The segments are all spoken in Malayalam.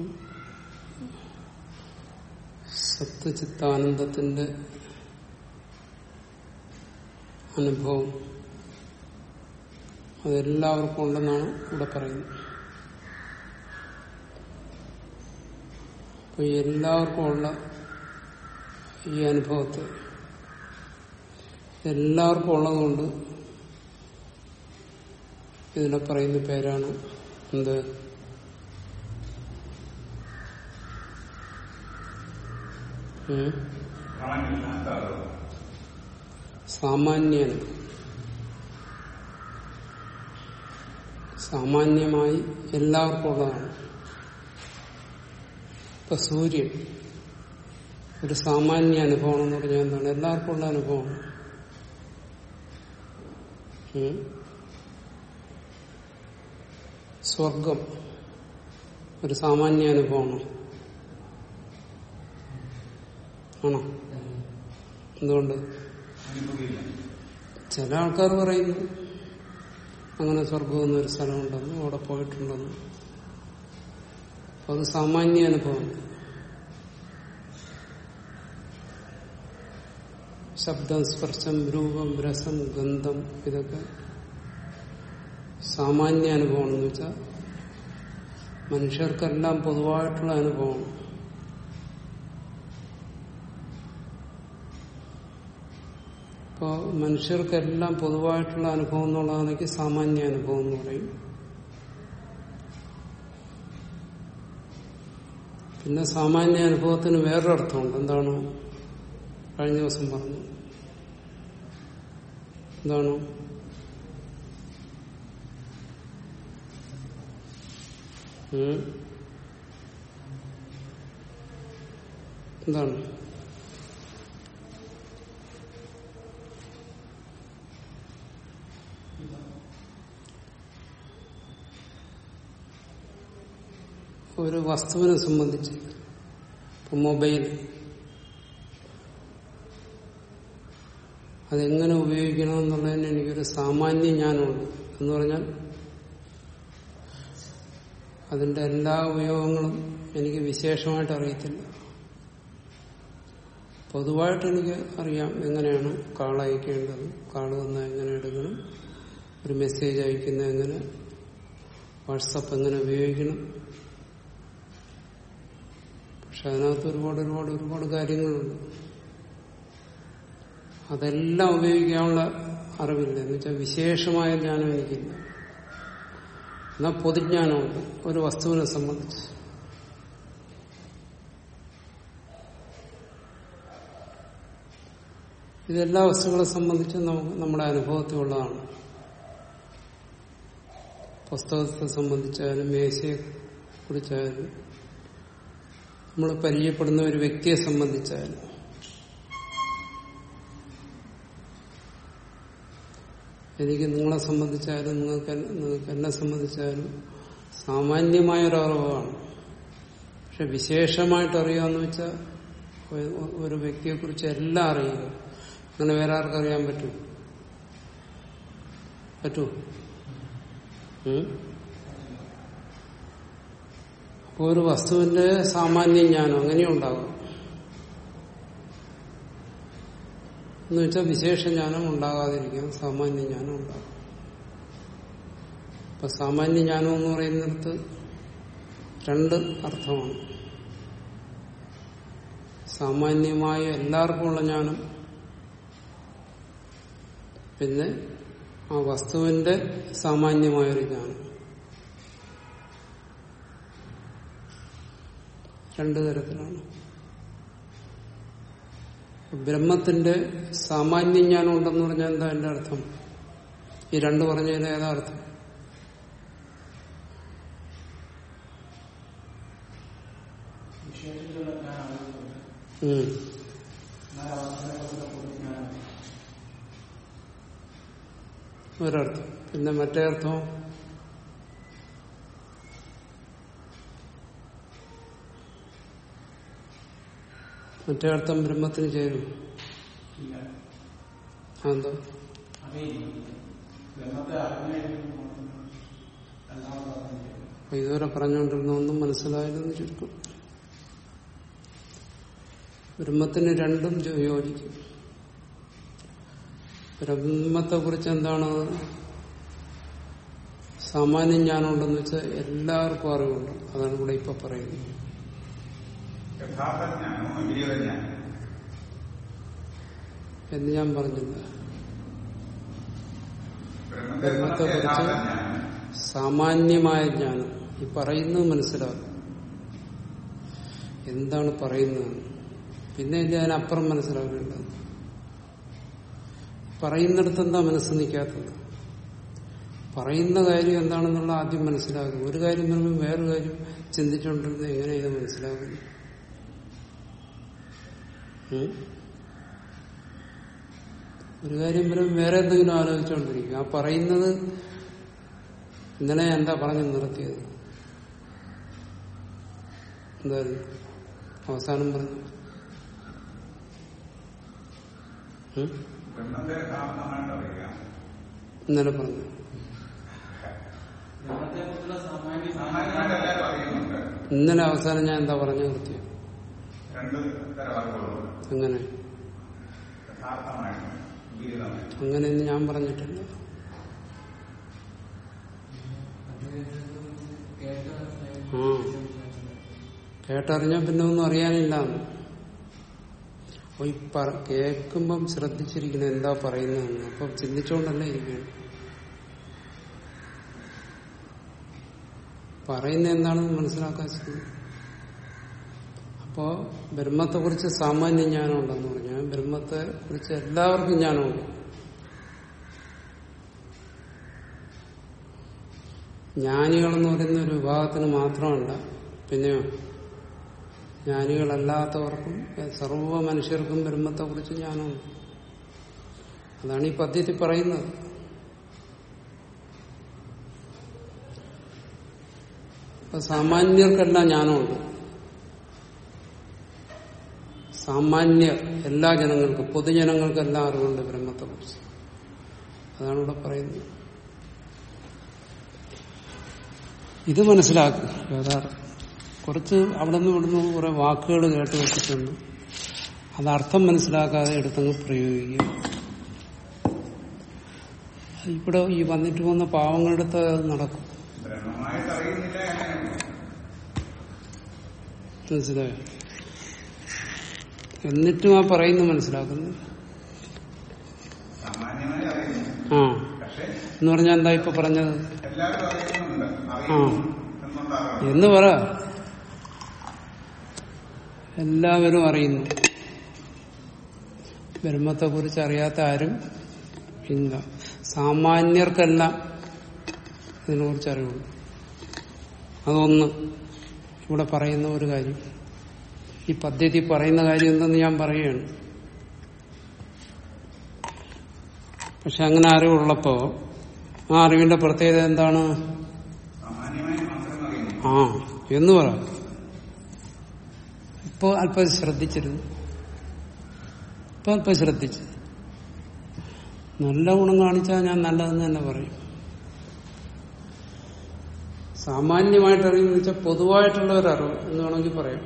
സത്ത് ചിത്താനന്ദത്തിന്റെ അനുഭവം അതെല്ലാവർക്കും ഉണ്ടെന്നാണ് ഇവിടെ പറയുന്നത് അപ്പൊ ഈ എല്ലാവർക്കും ഉള്ള ഈ അനുഭവത്തെ എല്ലാവർക്കും ഉള്ളതുകൊണ്ട് ഇതിനെ പറയുന്ന പേരാണ് എന്ത് ഉം? സാമാന്യൻ സാമാന്യമായി എല്ലാവർക്കും ഉള്ളതാണ് ഇപ്പൊ സൂര്യൻ ഒരു സാമാന്യ അനുഭവം എന്ന് പറഞ്ഞാൽ എന്താണ് എല്ലാവർക്കും ഉള്ള അനുഭവമാണ് ഉം? സ്വർഗം ഒരു സാമാന്യ അനുഭവമാണ് ആണോ എന്തുകൊണ്ട് ചില ആൾക്കാർ പറയുന്നു അങ്ങനെ സ്വർഗം എന്നൊരു സ്ഥലമുണ്ടെന്നും അവിടെ പോയിട്ടുണ്ടെന്നും അപ്പൊ അത് സാമാന്യ അനുഭവം ശബ്ദം സ്പർശം രൂപം രസം ഗന്ധം ഇതൊക്കെ സാമാന്യ അനുഭവമാണെന്ന് വെച്ചാൽ മനുഷ്യർക്കെല്ലാം പൊതുവായിട്ടുള്ള അനുഭവമാണ് ഇപ്പോ മനുഷ്യർക്കെല്ലാം പൊതുവായിട്ടുള്ള അനുഭവം എന്നുള്ളതാണെങ്കിൽ സാമാന്യ അനുഭവം എന്ന് പറയും പിന്നെ സാമാന്യ അനുഭവത്തിന് വേറൊരർത്ഥമുണ്ട് എന്താണ് കഴിഞ്ഞ ദിവസം പറഞ്ഞു എന്താണ് ഉം? എന്താണ് ഒരു വസ്തുവിനെ സംബന്ധിച്ച് ഇപ്പൊ മൊബൈൽ അതെങ്ങനെ ഉപയോഗിക്കണം എന്നുള്ളതിന് എനിക്കൊരു സാമാന്യ ജ്ഞാനമുണ്ട് എന്ന് പറഞ്ഞാൽ അതിന്റെ എല്ലാ ഉപയോഗങ്ങളും എനിക്ക് വിശേഷമായിട്ട് അറിയത്തില്ല പൊതുവായിട്ട് എനിക്ക് അറിയാം എങ്ങനെയാണ് കാൾ അയക്കേണ്ടത് കാൾ വന്നാൽ എങ്ങനെ എടുക്കണം ഒരു മെസ്സേജ് അയക്കുന്നത് എങ്ങനെ വാട്സപ്പ് എങ്ങനെ ഉപയോഗിക്കണം പക്ഷെ അതിനകത്ത് ഒരുപാട് ഒരുപാട് ഒരുപാട് കാര്യങ്ങളുണ്ട് അതെല്ലാം ഉപയോഗിക്കാനുള്ള അറിവില്ല എന്ന് വെച്ചാൽ വിശേഷമായ ജ്ഞാനം എനിക്കില്ല എന്നാൽ പൊതുജ്ഞാനമുണ്ട് ഒരു വസ്തുവിനെ സംബന്ധിച്ച് ഇതെല്ലാ വസ്തുക്കളെ സംബന്ധിച്ചും നമുക്ക് നമ്മുടെ അനുഭവത്തിലുള്ളതാണ് പുസ്തകത്തെ സംബന്ധിച്ചായാലും മേശയെ കുറിച്ചായാലും നമ്മൾ പരിചയപ്പെടുന്ന ഒരു വ്യക്തിയെ സംബന്ധിച്ചായാലും എനിക്ക് നിങ്ങളെ സംബന്ധിച്ചായാലും നിങ്ങൾക്ക് എന്നെ- നിങ്ങൾക്ക് എന്നെ സംബന്ധിച്ചായാലും സാമാന്യമായ ഒരു അറിവാണ് പക്ഷെ വിശേഷമായിട്ട് അറിയാന്ന് വെച്ചാൽ ഒരു- ഒരു വ്യക്തിയെ കുറിച്ച് എല്ലാം അറിയുക അങ്ങനെ വേറെ ആർക്കറിയാൻ പറ്റും പറ്റൂ ഉം? അപ്പൊ ഒരു വസ്തുവിന്റെ സാമാന്യ ജ്ഞാനം അങ്ങനെയുണ്ടാകും എന്ന് വെച്ചാൽ വിശേഷ ജ്ഞാനം ഉണ്ടാകാതിരിക്കാം സാമാന്യ ജ്ഞാനം ഉണ്ടാകും അപ്പൊ സാമാന്യ ജ്ഞാനം എന്ന് പറയുന്നിടത്ത് രണ്ട് അർത്ഥമാണ് സാമാന്യമായ എല്ലാവർക്കും ഉള്ള ജ്ഞാനം പിന്നെ ആ വസ്തുവിന്റെ സാമാന്യമായൊരു ജ്ഞാനം രണ്ടു തരത്തിലാണ് ബ്രഹ്മത്തിന്റെ സാമാന്യ ജ്ഞാനം ഉണ്ടെന്ന് പറഞ്ഞാൽ എന്താ എന്റെ അർത്ഥം ഈ രണ്ട് പറഞ്ഞതിന് ഏതാ അർത്ഥം ഉം. ഒരർത്ഥം പിന്നെ മറ്റേ അർത്ഥം മറ്റേ അർത്ഥം ബ്രഹ്മത്തിന് ചേരും അതെന്താ അപ്പൊ ഇതുവരെ പറഞ്ഞുകൊണ്ടിരുന്ന ഒന്നും മനസ്സിലായില്ലെന്ന് ചുരുക്കം ബ്രഹ്മത്തിന് രണ്ടും ചോ- യോജിക്കും ബ്രഹ്മത്തെ കുറിച്ച് എന്താണ് സാമാന്യം ജ്ഞാനമുണ്ടെന്ന് വെച്ചാൽ എല്ലാവർക്കും അറിവുണ്ട് അതാണ് ഇവിടെ ഇപ്പൊ പറയുന്നത് യഥാർത്ഥ ജ്ഞാനവും വിപരീത ജ്ഞാനം എന്ന് ഞാൻ പറഞ്ഞില്ല ബ്രഹ്മത്തെ ബ്രഹ്മത്തെ സംബന്ധിച്ച് യഥാർത്ഥ കുറിച്ച് ജ്ഞാനം സാമാന്യമായ ജ്ഞാനം ഈ പറയുന്നത് മനസ്സിലാകും എന്താണ് പറയുന്നത് പിന്നെ ഇല്ല അതിനപ്പുറം മനസ്സിലാക്കേണ്ടത് പറയുന്നിടത്ത് എന്താ മനസ്സ് നിൽക്കാത്തത് പറയുന്ന കാര്യം എന്താണെന്നുള്ള ആദ്യം മനസ്സിലാക്കും ഒരു കാര്യം പറയുമ്പോൾ വേറൊരു കാര്യം ചിന്തിച്ചുകൊണ്ടിരുന്നത് എങ്ങനെ ഇത് മനസ്സിലാക്കുന്നു ഉം? ഒരു കാര്യം പറയുമ്പോൾ വേറെ എന്തെങ്കിലും ആലോചിച്ചുകൊണ്ടിരിക്കും ആ പറയുന്നത് ഇന്നലെ ഞാൻ എന്താ പറഞ്ഞു നിർത്തിയത് എന്തായിരുന്നു അവസാനം പറഞ്ഞു ഉം? ബ്രഹ്മത്തെ യഥാർത്ഥമായിട്ട് അറിയാം ഇന്നലെ പറഞ്ഞു സാമാന്യമായിട്ട് എല്ലാവരും അറിയുന്നുണ്ട് ഇന്നലെ അവസാനം ഞാൻ എന്താ പറഞ്ഞു നിർത്തിയത് രണ്ട് തരം അറിവുകളുണ്ട് അങ്ങനെ യഥാർത്ഥമായിട്ട് വിപരീതമായിട്ട് അങ്ങനെയൊന്നും ഞാൻ പറഞ്ഞിട്ടില്ല ആ കേട്ടറിഞ്ഞാൽ പിന്നെ ഒന്നും അറിയാനില്ല അപ്പൊ ഈ പറ- കേൾക്കുമ്പം ശ്രദ്ധിച്ചിരിക്കണം എന്താ പറയുന്നതെന്ന് അപ്പൊ ചിന്തിച്ചുകൊണ്ടല്ലേ ഇരിക്കണം പറയുന്ന എന്താണെന്ന് മനസ്സിലാക്കാൻ ശ്രമിക്കും അപ്പോ ബ്രഹ്മത്തെ കുറിച്ച് സാമാന്യ ജ്ഞാനം ഉണ്ടെന്ന് പറഞ്ഞാൽ ബ്രഹ്മത്തെ കുറിച്ച് എല്ലാവർക്കും ജ്ഞാനമുണ്ട് ജ്ഞാനികളെന്ന് പറയുന്ന ഒരു വിഭാഗത്തിന് മാത്രമല്ല പിന്നെയോ ജ്ഞാനികളല്ലാത്തവർക്കും സർവ്വ മനുഷ്യർക്കും ബ്രഹ്മത്തെ കുറിച്ച് ജ്ഞാനമുണ്ട് അതാണ് ഈ പദ്യത്തിൽ പറയുന്നത് അപ്പൊ സാമാന്യർക്കെല്ലാം ജ്ഞാനമുണ്ട് സാമാന്യ എല്ലാ ജനങ്ങൾക്കും പൊതുജനങ്ങൾക്കെല്ലാം അറിവുണ്ട് ബ്രഹ്മത്തെ കുറിച്ച് അതാണ് ഇവിടെ പറയുന്നത് ഇത് മനസ്സിലാക്കുക യഥാർത്ഥം കുറച്ച് അവിടെ നിന്ന് ഇവിടുന്ന് കുറെ വാക്കുകൾ കേട്ട് വെച്ചിട്ടുണ്ട് അത് അർത്ഥം മനസ്സിലാക്കാതെ എടുത്തങ്ങ് പ്രയോഗിക്കുക ഇവിടെ ഈ വന്നിട്ട് പോകുന്ന പാവങ്ങളുടെ അടുത്ത് അത് നടക്കും ബ്രഹ്മമായിട്ട് അറിയുന്നില്ല എങ്ങനെയുണ്ട് മനസ്സിലായോ എന്നിട്ടും ആ പറയുന്നത് മനസ്സിലാക്കുന്നു സാമാന്യമായി അറിയുന്നു ആ പക്ഷെ എന്ന് പറഞ്ഞാൽ എന്താ ഇപ്പൊ പറഞ്ഞത് എല്ലാവരും അറിയുന്നുണ്ട് അറിയുന്നു എന്നുണ്ടാകണം എന്ന് പറ എല്ലാവരും അറിയുന്നു ബ്രഹ്മത്തെ കുറിച്ച് അറിയാത്ത ആരും ഇല്ല സാമാന്യർക്കെല്ലാം ഇതിനെ കുറിച്ച് അറിവുള്ളൂ അതൊന്ന് ഇവിടെ പറയുന്ന ഒരു കാര്യം ഈ പദ്ധതി പറയുന്ന കാര്യം എന്തെന്ന് ഞാൻ പറയുകയാണ് പക്ഷെ അങ്ങനെ അറിവുള്ളപ്പോ ആ അറിവിന്റെ പ്രത്യേകത എന്താണ് സാമാന്യമായി മാത്രം അറിയുന്നു ആ എന്ന് പറ ഇപ്പൊ അല്പം ശ്രദ്ധിച്ചിരുന്നു ഇപ്പൊ അല്പം ശ്രദ്ധിച്ചു നല്ല ഗുണം കാണിച്ചാൽ ഞാൻ നല്ലതെന്ന് തന്നെ പറയും സാമാന്യമായിട്ട് അറിയുന്ന വെച്ചാൽ പൊതുവായിട്ടുള്ള ഒരു അറിവ് എന്ന് വേണമെങ്കിൽ പറയാം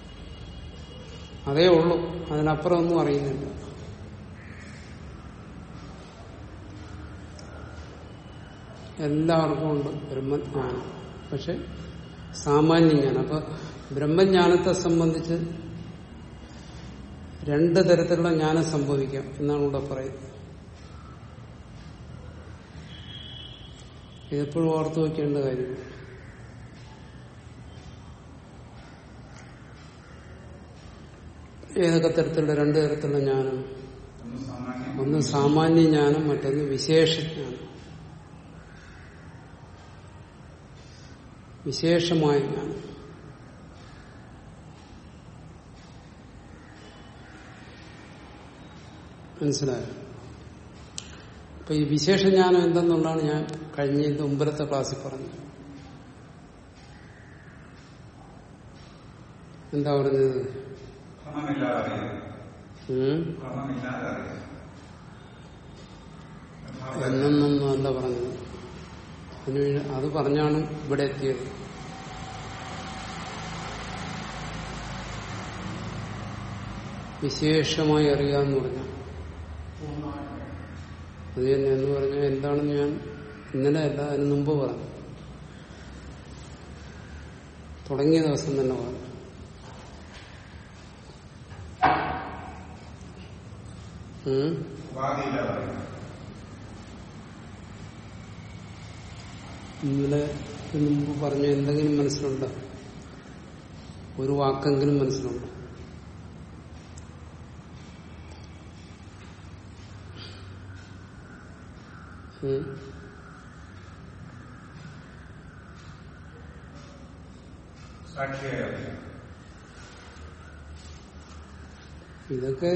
അതേ ഉള്ളൂ അതിനപ്പുറം ഒന്നും അറിയുന്നില്ല എല്ലാവർക്കും ഉണ്ട് ബ്രഹ്മജ്ഞാനം പക്ഷെ സാമാന്യജ്ഞാനം അപ്പൊ ബ്രഹ്മജ്ഞാനത്തെ സംബന്ധിച്ച് രണ്ട് തരത്തിലുള്ള ജ്ഞാനം സംഭവിക്കാം എന്നാണ് ഇവിടെ പറയുന്നത് ഇതെപ്പോഴും ഓർത്തു വെക്കേണ്ട കാര്യം ഏതൊക്കെ തരത്തിലുള്ള രണ്ട് തരത്തിലുള്ള ജ്ഞാനം ഒന്ന് സാമാന്യം ഒന്ന് സാമാന്യ ജ്ഞാനം മറ്റൊന്ന് വിശേഷ ജ്ഞാനം വിശേഷമായ ജ്ഞാനം മനസ്സിലായോ അപ്പൊ ഈ വിശേഷ ജ്ഞാനം എന്തെന്നുള്ളതാണ് ഞാൻ കഴിഞ്ഞ ഇത് മുമ്പലത്തെ ക്ലാസ്സിൽ പറഞ്ഞത് എന്താ പറഞ്ഞത് ക്രമമില്ലാതെ അറിയുന്നു ഉം? ക്രമമില്ലാതെ അറിയുന്നു യഥാർത്ഥ എന്നൊന്നും അല്ല പറഞ്ഞത് അതിന് അത് പറഞ്ഞാണ് ഇവിടെ എത്തിയത് വിശേഷമായി അറിയാന്ന് പറഞ്ഞു അത് തന്നെ എന്ന് പറഞ്ഞാൽ എന്താണെന്ന് ഞാൻ ഇന്നലെ അല്ല അതിന് മുമ്പ് പറഞ്ഞു തുടങ്ങിയ ദിവസം തന്നെ പറഞ്ഞു ഉം. ഉപാധിയില്ലാതെ അറിയുന്നു ഇന്നലെ ഇതിന് മുമ്പ് പറഞ്ഞ എന്തെങ്കിലും മനസ്സിലുണ്ടോ ഒരു വാക്കെങ്കിലും മനസ്സിലുണ്ടോ ഉം. സാക്ഷിയായി അറിയാം ഇതൊക്കെ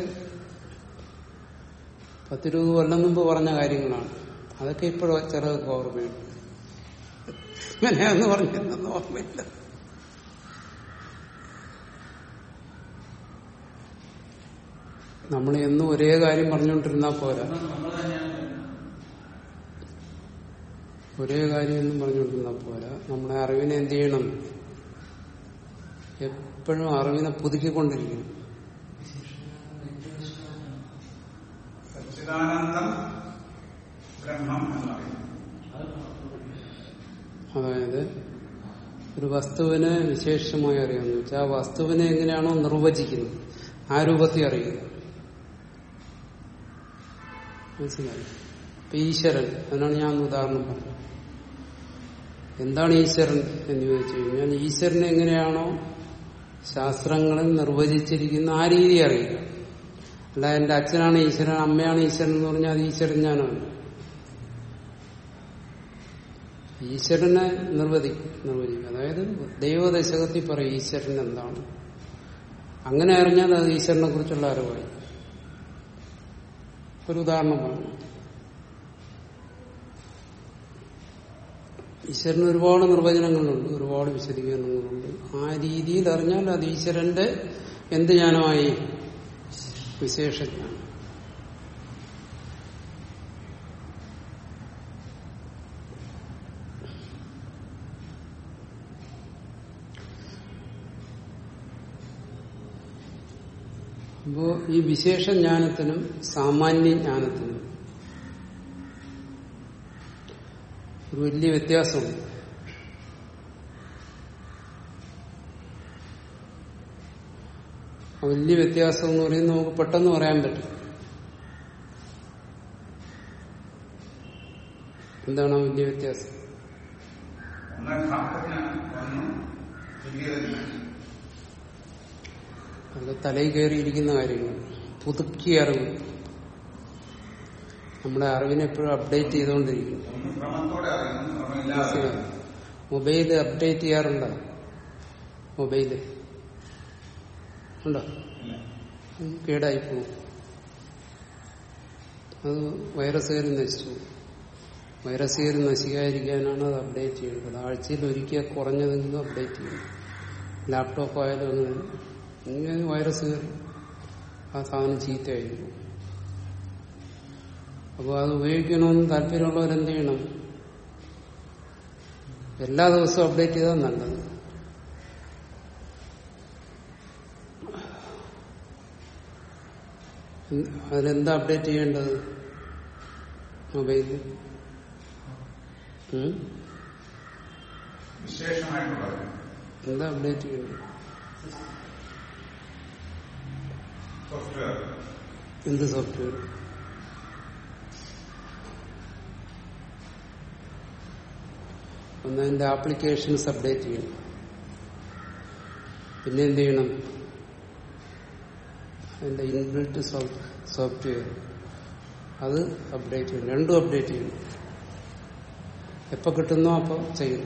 പത്തിരുപത് കൊല്ലം മുമ്പ് പറഞ്ഞ കാര്യങ്ങളാണ് അതൊക്കെ ഇപ്പോഴും ചെറുതൊക്കെ ഓർമ്മയുണ്ട് ഇങ്ങനെയാന്ന് പറഞ്ഞെന്നു ഓർമ്മയില്ല നമ്മൾ എന്നും ഒരേ കാര്യം പറഞ്ഞുകൊണ്ടിരുന്നാ പോരാ ഒരേ കാര്യം എന്നും പറഞ്ഞുകൊണ്ടിരുന്നാ പോരാ നമ്മളെ അറിവിനെ എന്ത് ചെയ്യണം എപ്പോഴും അറിവിനെ പുതുക്കിക്കൊണ്ടിരിക്കണം സച്ചിദാനന്ദം ബ്രഹ്മം എന്നറിയുന്നു അതായത് ഒരു വസ്തുവിനെ വിശേഷമായി അറിയാമെന്ന് വെച്ചാൽ ആ വസ്തുവിനെ എങ്ങനെയാണോ നിർവചിക്കുന്നത് ആ രൂപത്തിൽ അറിയുക മനസ്സിലായി ഇപ്പൊ ഈശ്വരൻ അതിനാണ് ഞാൻ ഒന്ന് ഉദാഹരണം പറഞ്ഞത് എന്താണ് ഈശ്വരൻ എന്ന് ചോദിച്ചു കഴിഞ്ഞാൽ ഈശ്വരനെ എങ്ങനെയാണോ ശാസ്ത്രങ്ങളിൽ നിർവചിച്ചിരിക്കുന്ന ആ രീതി അറിയുക അല്ല എന്റെ അച്ഛനാണ് ഈശ്വരൻ അമ്മയാണ് ഈശ്വരൻ എന്ന് പറഞ്ഞാൽ അത് ഈശ്വരൻ ഞാനാണ് ഈശ്വരനെ നിർവചി നിർവചിക്കുക അതായത് ദൈവദശകത്തിൽ പറയും ഈശ്വരൻ എന്താണ് അങ്ങനെ അറിഞ്ഞാൽ അത് ഈശ്വരനെ കുറിച്ചുള്ള അറിവായി ഒരു ഉദാഹരണം പറഞ്ഞു ഈശ്വരന് ഒരുപാട് നിർവചനങ്ങളുണ്ട് ഒരുപാട് വിശദീകരണങ്ങളുണ്ട് ആ രീതിയിൽ അറിഞ്ഞാൽ അത് ഈശ്വരന്റെ എന്ത് ജ്ഞാനമായി വിശേഷജ്ഞാനം അപ്പോ ഈ വിശേഷ ജ്ഞാനത്തിനും സാമാന്യ ജ്ഞാനത്തിനും ഒരു വലിയ വ്യത്യാസമുണ്ട് ആ വലിയ വ്യത്യാസം എന്ന് പറയുന്നത് നമുക്ക് പെട്ടെന്ന് പറയാൻ പറ്റും എന്താണ് ആ വലിയ വ്യത്യാസം ഒന്ന് ധാർമ്മികജ്ഞാനം ഒന്ന് ദിവ്യജ്ഞാനം അത് തലയിൽ കയറിയിരിക്കുന്ന കാര്യങ്ങൾ പുതുക്കിയ അറിവ് നമ്മുടെ അറിവിനെ എപ്പോഴും അപ്ഡേറ്റ് ചെയ്തുകൊണ്ടിരിക്കും ഒന്ന് ക്രമത്തോടെ അറിയുന്നു ക്രമമില്ലാതെ അറിയുന്നു. മൊബൈല് അപ്ഡേറ്റ് ചെയ്യാറുണ്ടോ മൊബൈല് ഉണ്ടോ ഇല്ല. അത് കേടായി പോകും അത് വൈറസ് കയറി നശിച്ചു പോകും. വൈറസ് കയറി നശിക്കാതിരിക്കാനാണ് അത് അപ്ഡേറ്റ് ചെയ്യേണ്ടത് ആഴ്ചയിൽ ഒരിക്കൽ കുറഞ്ഞതെങ്കിലും അപ്ഡേറ്റ് ചെയ്യണം ലാപ്ടോപ്പ് ആയാലും അങ്ങനെ ഇങ്ങനെ വൈറസ് കയറി ആ സാധനം ചീത്തയായിരിക്കും അപ്പോൾ അത് ഉപയോഗിക്കണമെന്ന് താല്പര്യമുള്ളവരെന്ത് ചെയ്യണം എല്ലാ ദിവസവും അപ്ഡേറ്റ് ചെയ്താൽ നല്ലത് ഉം, അതിലെന്താ അപ്ഡേറ്റ് ചെയ്യേണ്ടത് മൊബൈലിൽ ഉം? വിശേഷമായിട്ടുള്ളത് എന്താ അപ്ഡേറ്റ് ചെയ്യേണ്ടത് സോഫ്റ്റ്വെയർ എന്ത് സോഫ്റ്റ്വെയർ ഒന്ന് അതിന്റെ ആപ്ലിക്കേഷൻസ് അപ്ഡേറ്റ് ചെയ്യണം പിന്നെ എന്ത് ചെയ്യണം അതിന്റെ ഇൻബിൽറ്റ് സോഫ്റ്റ്വെയർ അത് അപ്ഡേറ്റ് ചെയ്യണം രണ്ടും അപ്ഡേറ്റ് ചെയ്യണം എപ്പോ കിട്ടുന്നോ അപ്പൊ ചെയ്യണം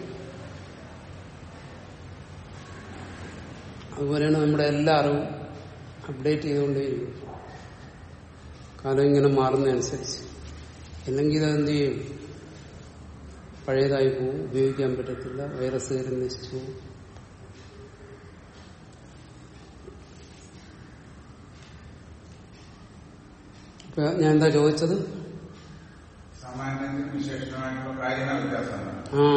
അതുപോലെയാണ് നമ്മുടെ എല്ലാ അറിവും അപ്ഡേറ്റ് ചെയ്തുകൊണ്ടേയിരിക്കും കാലം ഇങ്ങനെ മാറുന്നതനുസരിച്ച് ഇല്ലെങ്കിൽ ഇതെന്ത് ചെയ്യും പഴയതായി പോവും ഉപയോഗിക്കാൻ പറ്റത്തില്ല വൈറസ് കയറി നശിച്ചു പോവും. ഇപ്പൊ ഞാൻ എന്താ ചോദിച്ചത് സാമാന്യത്തിനും വിശേഷമായിട്ടുള്ള കാര്യങ്ങൾ വ്യത്യാസമാണ് ആ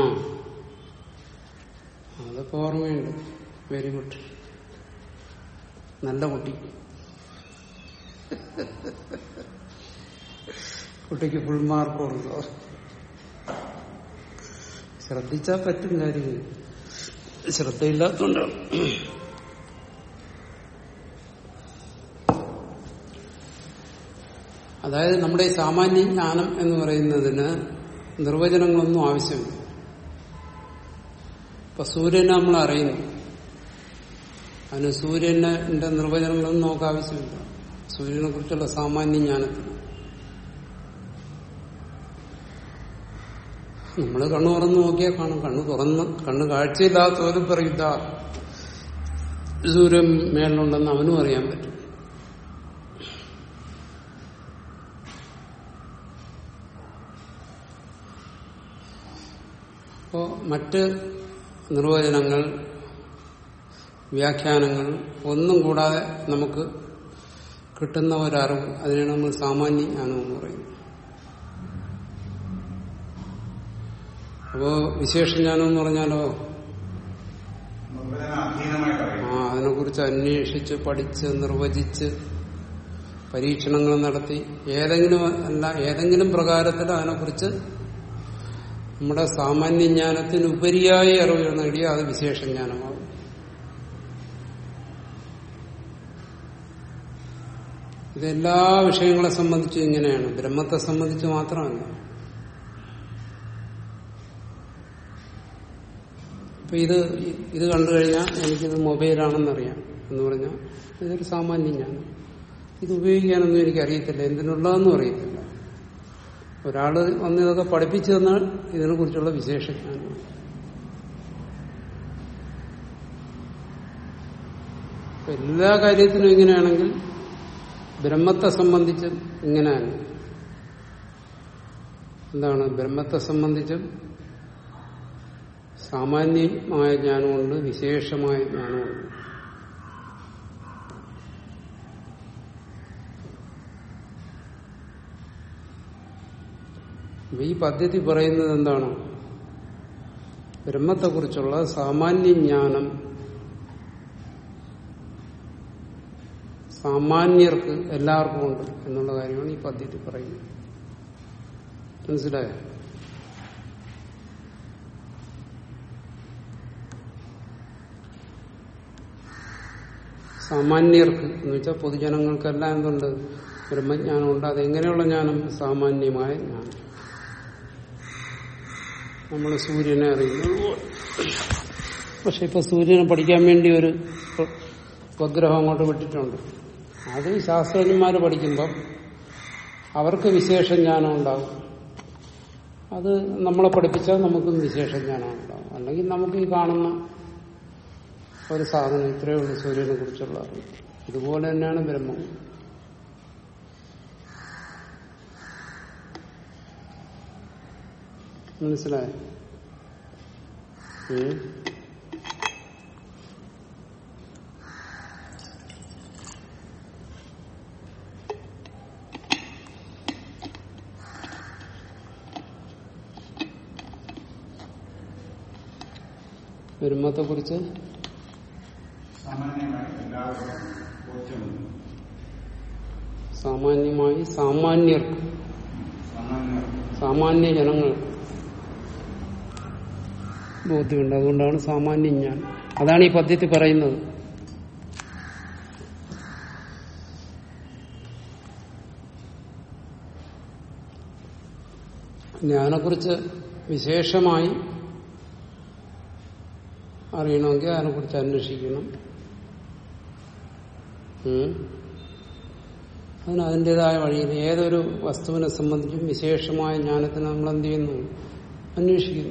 അതൊക്കെ ഓർമ്മയുണ്ട് വെരി ഗുഡ് നല്ല കുട്ടി കുട്ടിക്ക് ഫുൾ മാർക്ക് കൊടുത്തോ ശ്രദ്ധിച്ചാൽ പറ്റും കാര്യങ്ങൾ ശ്രദ്ധയില്ലാത്തതുകൊണ്ടാണ് അതായത് നമ്മുടെ ഈ സാമാന്യ ജ്ഞാനം എന്ന് പറയുന്നതിന് നിർവചനങ്ങളൊന്നും ആവശ്യമില്ല ഇപ്പൊ സൂര്യനെ നമ്മൾ അറിയുന്നു അതിന് സൂര്യന്റെ നിർവചനങ്ങളൊന്നും നമുക്ക് ആവശ്യമില്ല സൂര്യനെ കുറിച്ചുള്ള സാമാന്യ ജ്ഞാനത്തിന് നമ്മൾ കണ്ണു തുറന്ന് നോക്കിയാൽ കാണും കണ്ണു തുറന്ന് കണ്ണ് കാഴ്ചയില്ലാത്തവരും പറയും ഇതാ സൂര്യൻ മേളിലുണ്ടെന്ന് അവനും അറിയാൻ പറ്റും അപ്പോ മറ്റ് നിർവചനങ്ങൾ വ്യാഖ്യാനങ്ങൾ ഒന്നും കൂടാതെ നമുക്ക് കിട്ടുന്ന ഒരറിവ് അതിനാണ് നമ്മൾ സാമാന്യ ജ്ഞാനം എന്ന് പറയുന്നത് അപ്പോ വിശേഷജ്ഞാനം എന്ന് പറഞ്ഞാലോ നിർവചന അധീനമായിട്ട് അറിയും ആ അതിനെക്കുറിച്ച് അന്വേഷിച്ച് പഠിച്ച് നിർവചിച്ച് പരീക്ഷണങ്ങൾ നടത്തി ഏതെങ്കിലും അല്ല ഏതെങ്കിലും പ്രകാരത്തിൽ അതിനെക്കുറിച്ച് നമ്മുടെ സാമാന്യ ജ്ഞാനത്തിന് ഉപരിയായി അറിവ് നേടിയാൽ അത് വിശേഷജ്ഞാനമാകും ഇതെല്ലാ വിഷയങ്ങളെ സംബന്ധിച്ചും ഇങ്ങനെയാണ് ബ്രഹ്മത്തെ സംബന്ധിച്ച് മാത്രമല്ല അപ്പൊ ഇത് ഇത് കണ്ടു കഴിഞ്ഞാൽ എനിക്കിത് മൊബൈലാണെന്നറിയാം എന്ന് പറഞ്ഞാൽ ഇതൊരു സാമാന്യം ഞാൻ ഇത് ഉപയോഗിക്കാനൊന്നും എനിക്ക് അറിയത്തില്ല എന്തിനുള്ളതെന്നും അറിയത്തില്ല ഒരാള് വന്ന് ഇതൊക്കെ പഠിപ്പിച്ചു തന്നാൽ ഇതിനെ കുറിച്ചുള്ള വിശേഷജ്ഞാനമാണ് അപ്പൊ എല്ലാ കാര്യത്തിനും ഇങ്ങനെയാണെങ്കിൽ ബ്രഹ്മത്തെ സംബന്ധിച്ചും ഇങ്ങനെയാണ് എന്താണ് ബ്രഹ്മത്തെ സംബന്ധിച്ചും സാമാന്യമായ ജ്ഞാനമുണ്ട് വിശേഷമായ ജ്ഞാനമുണ്ട് അപ്പൊ ഈ പദ്ധതി പറയുന്നത് എന്താണ് ബ്രഹ്മത്തെക്കുറിച്ചുള്ള സാമാന്യ ജ്ഞാനം സാമാന്യർക്ക് എല്ലാവർക്കും ഉണ്ട് എന്നുള്ള കാര്യമാണ് ഈ പദ്ധതി പറയുന്നത് മനസ്സിലായോ സാമാന്യർക്ക് എന്ന് വെച്ചാൽ പൊതുജനങ്ങൾക്കെല്ലാം എന്തുണ്ട് ബ്രഹ്മജ്ഞാനമുണ്ട് അതെങ്ങനെയുള്ള ജ്ഞാനം സാമാന്യമായ ജ്ഞാനം നമ്മൾ സൂര്യനെ അറിയുന്നു പക്ഷെ ഇപ്പൊ സൂര്യനെ പഠിക്കാൻ വേണ്ടി ഒരു ഉപഗ്രഹം അങ്ങോട്ട് വിട്ടിട്ടുണ്ട് അത് ശാസ്ത്രജ്ഞന്മാർ പഠിക്കുമ്പം അവർക്ക് വിശേഷ ജ്ഞാനം ഉണ്ടാകും അത് നമ്മളെ പഠിപ്പിച്ചാൽ നമുക്കും വിശേഷ ജ്ഞാനം ഉണ്ടാകും അല്ലെങ്കിൽ നമുക്ക് ഈ കാണുന്ന ഒരു സാധനം ഇത്രയേ ഉള്ളൂ സൂര്യനെ കുറിച്ചുള്ള അറിവ് ഇതുപോലെ തന്നെയാണ് ബ്രഹ്മം മനസ്സിലായോ ഉം? ബ്രഹ്മത്തെ കുറിച്ച് സാമാന്യമായി എല്ലാവർക്കും ബോധ്യമുണ്ട് സാമാന്യമായി സാമാന്യർക്ക് സാമാന്യ സാമാന്യ ജനങ്ങൾക്ക് ബോധ്യമുണ്ട് അതുകൊണ്ടാണ് സാമാന്യം ഞാൻ അതാണ് ഈ പദ്യത്തിൽ പറയുന്നത് ജ്ഞാനെക്കുറിച്ച് വിശേഷമായി അറിയണമെങ്കിൽ അതിനെക്കുറിച്ച് അന്വേഷിക്കണം ഉം. അതിന് അതിൻ്റെതായ വഴിയിൽ ഏതൊരു വസ്തുവിനെ സംബന്ധിച്ചും വിശേഷമായ ജ്ഞാനത്തിന് നമ്മൾ എന്ത് ചെയ്യുന്നു അന്വേഷിക്കുന്നു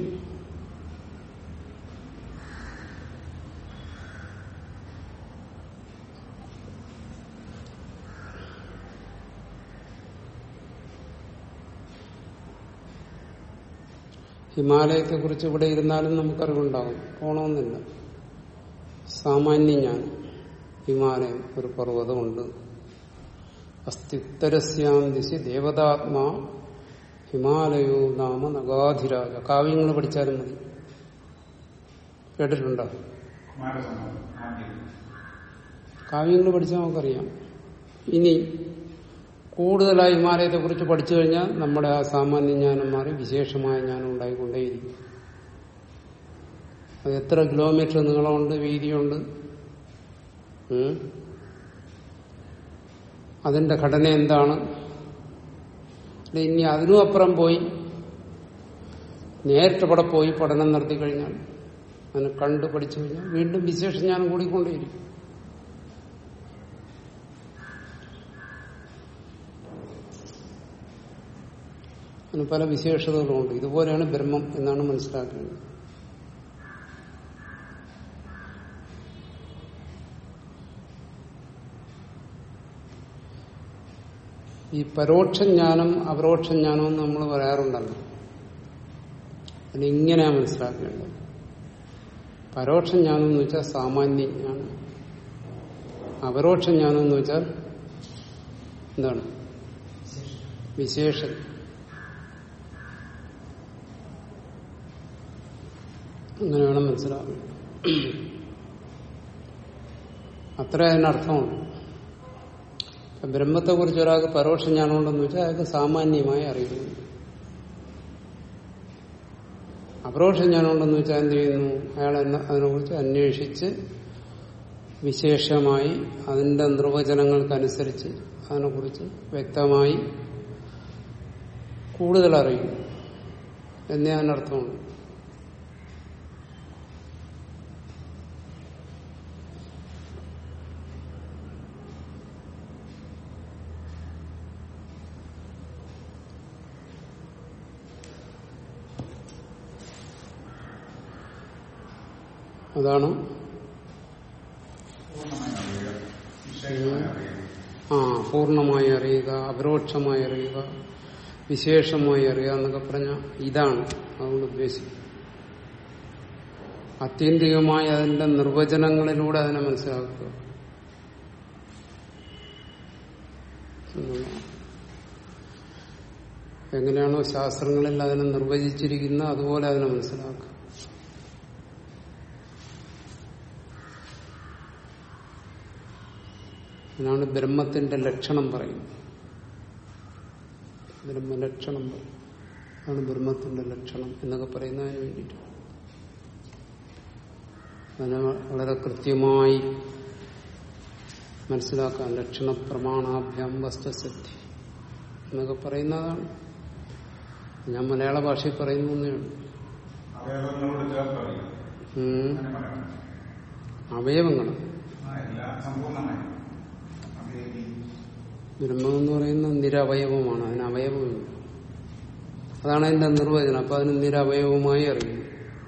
ഹിമാലയത്തെക്കുറിച്ച് ഇവിടെ ഇരുന്നാലും നമുക്കറിവുണ്ടാകും പോണമെന്നില്ല സാമാന്യ ജ്ഞാനം ഹിമാലയം ഒരു പർവ്വതമുണ്ട് അസ്തിത്തരസ്യാം ദിശി ദേവതാത്മാ ഹിമാലയോ നാമ നഗാധിരാജ കാവ്യങ്ങൾ പഠിച്ചാലും മതി കേട്ടിട്ടുണ്ടോ കുമാരസംഭവം ആദ്യം കാവ്യങ്ങൾ പഠിച്ചാൽ നമുക്കറിയാം ഇനി കൂടുതലായി ഹിമാലയത്തെ കുറിച്ച് പഠിച്ചു കഴിഞ്ഞാൽ നമ്മുടെ ആ സാമാന്യ ജ്ഞാനം മാറി വിശേഷമായ ജ്ഞാനം ഉണ്ടായിക്കൊണ്ടേയിരിക്കും അത് എത്ര കിലോമീറ്റർ നീളമുണ്ട് വീതിയുണ്ട് ഉം? അതിന്റെ ഘടന എന്താണ് അല്ല, ഇനി അതിനും അപ്പുറം പോയി നേരിട്ട് അവിടെ പോയി പഠനം നടത്തി കഴിഞ്ഞാൽ അതിനെ കണ്ട് പഠിച്ചു കഴിഞ്ഞാൽ വീണ്ടും വിശേഷം ഞാൻ കൂടിക്കൊണ്ടേയിരിക്കും അതിന് പല വിശേഷതകളുമുണ്ട് ഇതുപോലെയാണ് ബ്രഹ്മം എന്നാണ് മനസ്സിലാക്കേണ്ടത് ഈ പരോക്ഷ ജ്ഞാനം അപരോക്ഷ ജ്ഞാനം എന്ന് നമ്മൾ പറയാറുണ്ടല്ലോ അതിനെങ്ങനെയാ മനസ്സിലാക്കേണ്ടത് പരോക്ഷ ജ്ഞാനം എന്ന് വെച്ചാൽ സാമാന്യ ജ്ഞാനം അപരോക്ഷ ജ്ഞാനം എന്ന് വെച്ചാൽ എന്താണ് വിശേഷൻ അങ്ങനെ വേണം മനസ്സിലാക്കാൻ അത്ര അതിനർത്ഥമുണ്ട് ഇപ്പൊ ബ്രഹ്മത്തെക്കുറിച്ച് ഒരാൾക്ക് പരോക്ഷ ജ്ഞാനമുണ്ടെന്ന് വെച്ചാൽ അയാൾക്ക് സാമാന്യമായി അറിയുന്നു അപരോക്ഷ ജ്ഞാനമുണ്ടെന്ന് വെച്ചാൽ എന്ത് ചെയ്യുന്നു അയാൾ എന്നെ അതിനെക്കുറിച്ച് അന്വേഷിച്ച് വിശേഷമായി അതിന്റെ നിർവചനങ്ങൾക്കനുസരിച്ച് അതിനെക്കുറിച്ച് വ്യക്തമായി കൂടുതൽ അറിയുന്നു എന്നേ അതിനർത്ഥമുണ്ട് അതാണ് ആ പൂർണ്ണമായി അറിയുക അപരോക്ഷമായി അറിയുക വിശേഷമായി അറിയുക എന്നൊക്കെ പറഞ്ഞ ഇതാണ് അതുകൊണ്ട് ഉദ്ദേശിക്കുന്നത് ആത്യന്തികമായി അതിന്റെ നിർവചനങ്ങളിലൂടെ അതിനെ മനസ്സിലാക്കുക എന്നുള്ളതാണ്. എങ്ങനെയാണോ ശാസ്ത്രങ്ങളിൽ അതിനെ നിർവചിച്ചിരിക്കുന്നത് അതുപോലെ അതിനെ മനസ്സിലാക്കുക അതിനാണ് ബ്രഹ്മത്തിന്റെ ലക്ഷണം പറയുന്നത് ബ്രഹ്മലക്ഷണം പറയും അതാണ് ബ്രഹ്മത്തിന്റെ ലക്ഷണം എന്നൊക്കെ പറയുന്നതിന് വേണ്ടിയിട്ട് അതിനെ വളരെ കൃത്യമായി മനസ്സിലാക്കാൻ ലക്ഷണ പ്രമാണാഭ്യാം വസ്തുസിദ്ധി എന്നൊക്കെ പറയുന്നതാണ് ഞാൻ മലയാള ഭാഷയിൽ പറയുന്നു എന്നേ ഉള്ളൂ അവയവങ്ങളോട് ചേർത്തറിയും ഉം. അങ്ങനെ പറയാം അവയവങ്ങൾ ആ എല്ലാം സമ്പൂർണ്ണമായി അവയവി ബ്രഹ്മം എന്ന് പറയുന്ന നിരവയവമാണ് അതിന് അവയവമില്ല അതാണ് അതിന്റെ നിർവചനം അപ്പൊ അതിന് നിരവയവമായി അറിയുന്നു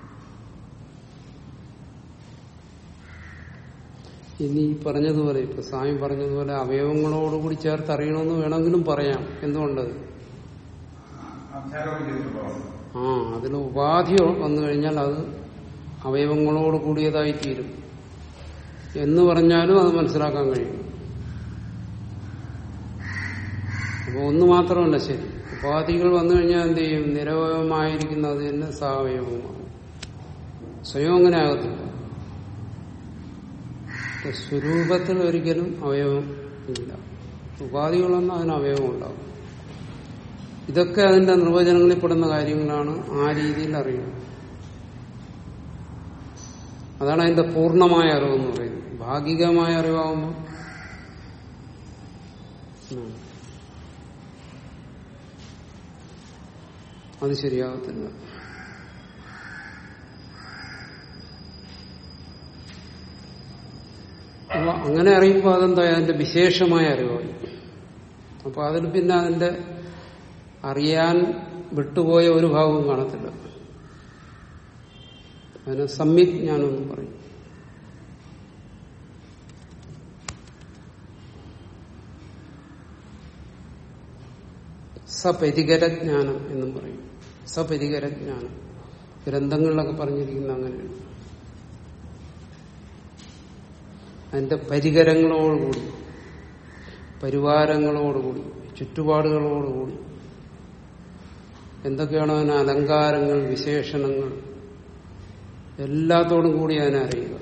ഇനി ഈ പറഞ്ഞതുപോലെ ഇപ്പൊ സ്വാമി പറഞ്ഞതുപോലെ അവയവങ്ങളോടുകൂടി ചേർത്ത് അറിയണമെന്ന് വേണമെങ്കിലും പറയാം എന്തുകൊണ്ടത് അധ്യാരോപം ചെയ്തിട്ടുള്ളതാണ് ആ അതിന് ഉപാധി വന്നു കഴിഞ്ഞാൽ അത് അവയവങ്ങളോട് കൂടിയതായി തീരും എന്ന് പറഞ്ഞാലും അത് മനസ്സിലാക്കാൻ കഴിയും അപ്പൊ ഒന്ന് മാത്രമല്ല ശരി ഉപാധികൾ വന്നു കഴിഞ്ഞാൽ എന്ത് ചെയ്യും നിരവയവമായിരിക്കുന്നത് തന്നെ സാവയവമാണ് സ്വയം അങ്ങനെ ആകത്തില്ല ഇപ്പൊ സ്വരൂപത്തിൽ ഒരിക്കലും അവയവം ഇല്ല ഉപാധികളൊന്നും അതിന് അവയവം ഉണ്ടാകും ഇതൊക്കെ അതിന്റെ നിർവചനങ്ങളിൽ പെടുന്ന കാര്യങ്ങളാണ് ആ രീതിയിൽ അറിയുന്നത് അതാണ് അതിന്റെ പൂർണ്ണമായ അറിവെന്ന് പറയുന്നത് ഭാഗികമായ അറിവാകുമ്പോൾ ഉം. അത് ശരിയാകത്തില്ല അപ്പൊ അങ്ങനെ അറിയുമ്പോൾ അതെന്താ അതിന്റെ വിശേഷമായ അറിവായി അപ്പൊ അതിൽ പിന്നെ അതിന്റെ അറിയാൻ വിട്ടുപോയ ഒരു ഭാഗവും കാണത്തില്ല അതിന് സമ്യജ്ഞാനം പറയും സപരികരജ്ഞാനം എന്നും പറയും സപരികരജ്ഞാനം ഗ്രന്ഥങ്ങളിലൊക്കെ പറഞ്ഞിരിക്കുന്ന അങ്ങനെയാണ് അതിന്റെ പരികരങ്ങളോടുകൂടി പരിവാരങ്ങളോടുകൂടി ചുറ്റുപാടുകളോടുകൂടി എന്തൊക്കെയാണോ അതിന് അലങ്കാരങ്ങൾ വിശേഷണങ്ങൾ എല്ലാത്തോടും കൂടി അതിനെ അറിയുക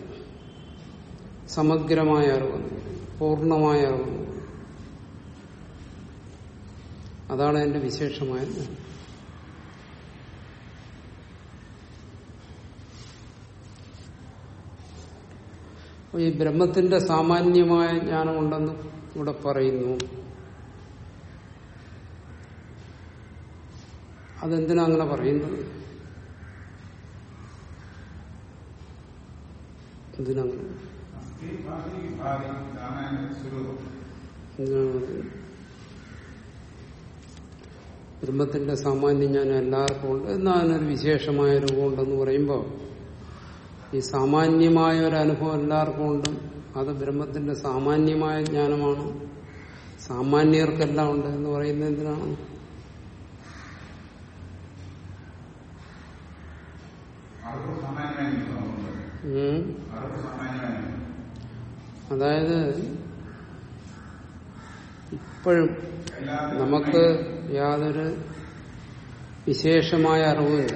സമഗ്രമായ അറിവ് പൂർണ്ണമായ അറിവ് അതാണ് എന്റെ വിശേഷമായ ജ്ഞാനം അപ്പൊ ഈ ബ്രഹ്മത്തിന്റെ സാമാന്യമായ ജ്ഞാനമുണ്ടെന്ന് ഇവിടെ പറയുന്നു അതെന്തിനാ അങ്ങനെ പറയുന്നത് എന്തിനങ്ങനെ അസ്ഥി ഭാതി ഭാതി ഇതാണ് അതിന്റെ സ്വരൂപം എന്തിനാണ് പറയുന്നത് ബ്രഹ്മത്തിന്റെ സാമാന്യം ഞാൻ എല്ലാവർക്കും ഉണ്ട് എന്നാൽ അതിനൊരു വിശേഷമായ രൂപമുണ്ടെന്ന് പറയുമ്പോൾ ഈ സാമാന്യമായ ഒരു അനുഭവം എല്ലാവർക്കും ഉണ്ട് അത് ബ്രഹ്മത്തിന്റെ സാമാന്യമായ ജ്ഞാനമാണ് സാമാന്യർക്കെല്ലാം ഉണ്ട് എന്ന് പറയുന്നത് എന്തിനാണ് അറിവ് സാമാന്യമായി നിൽക്കുന്നുണ്ട് ഉം. അറിവ് സാമാന്യമായി നിൽക്കുന്നു അതായത് ഇപ്പോഴും എല്ലാവരും നമുക്ക് യാതൊരു വിശേഷമായ അറിവില്ല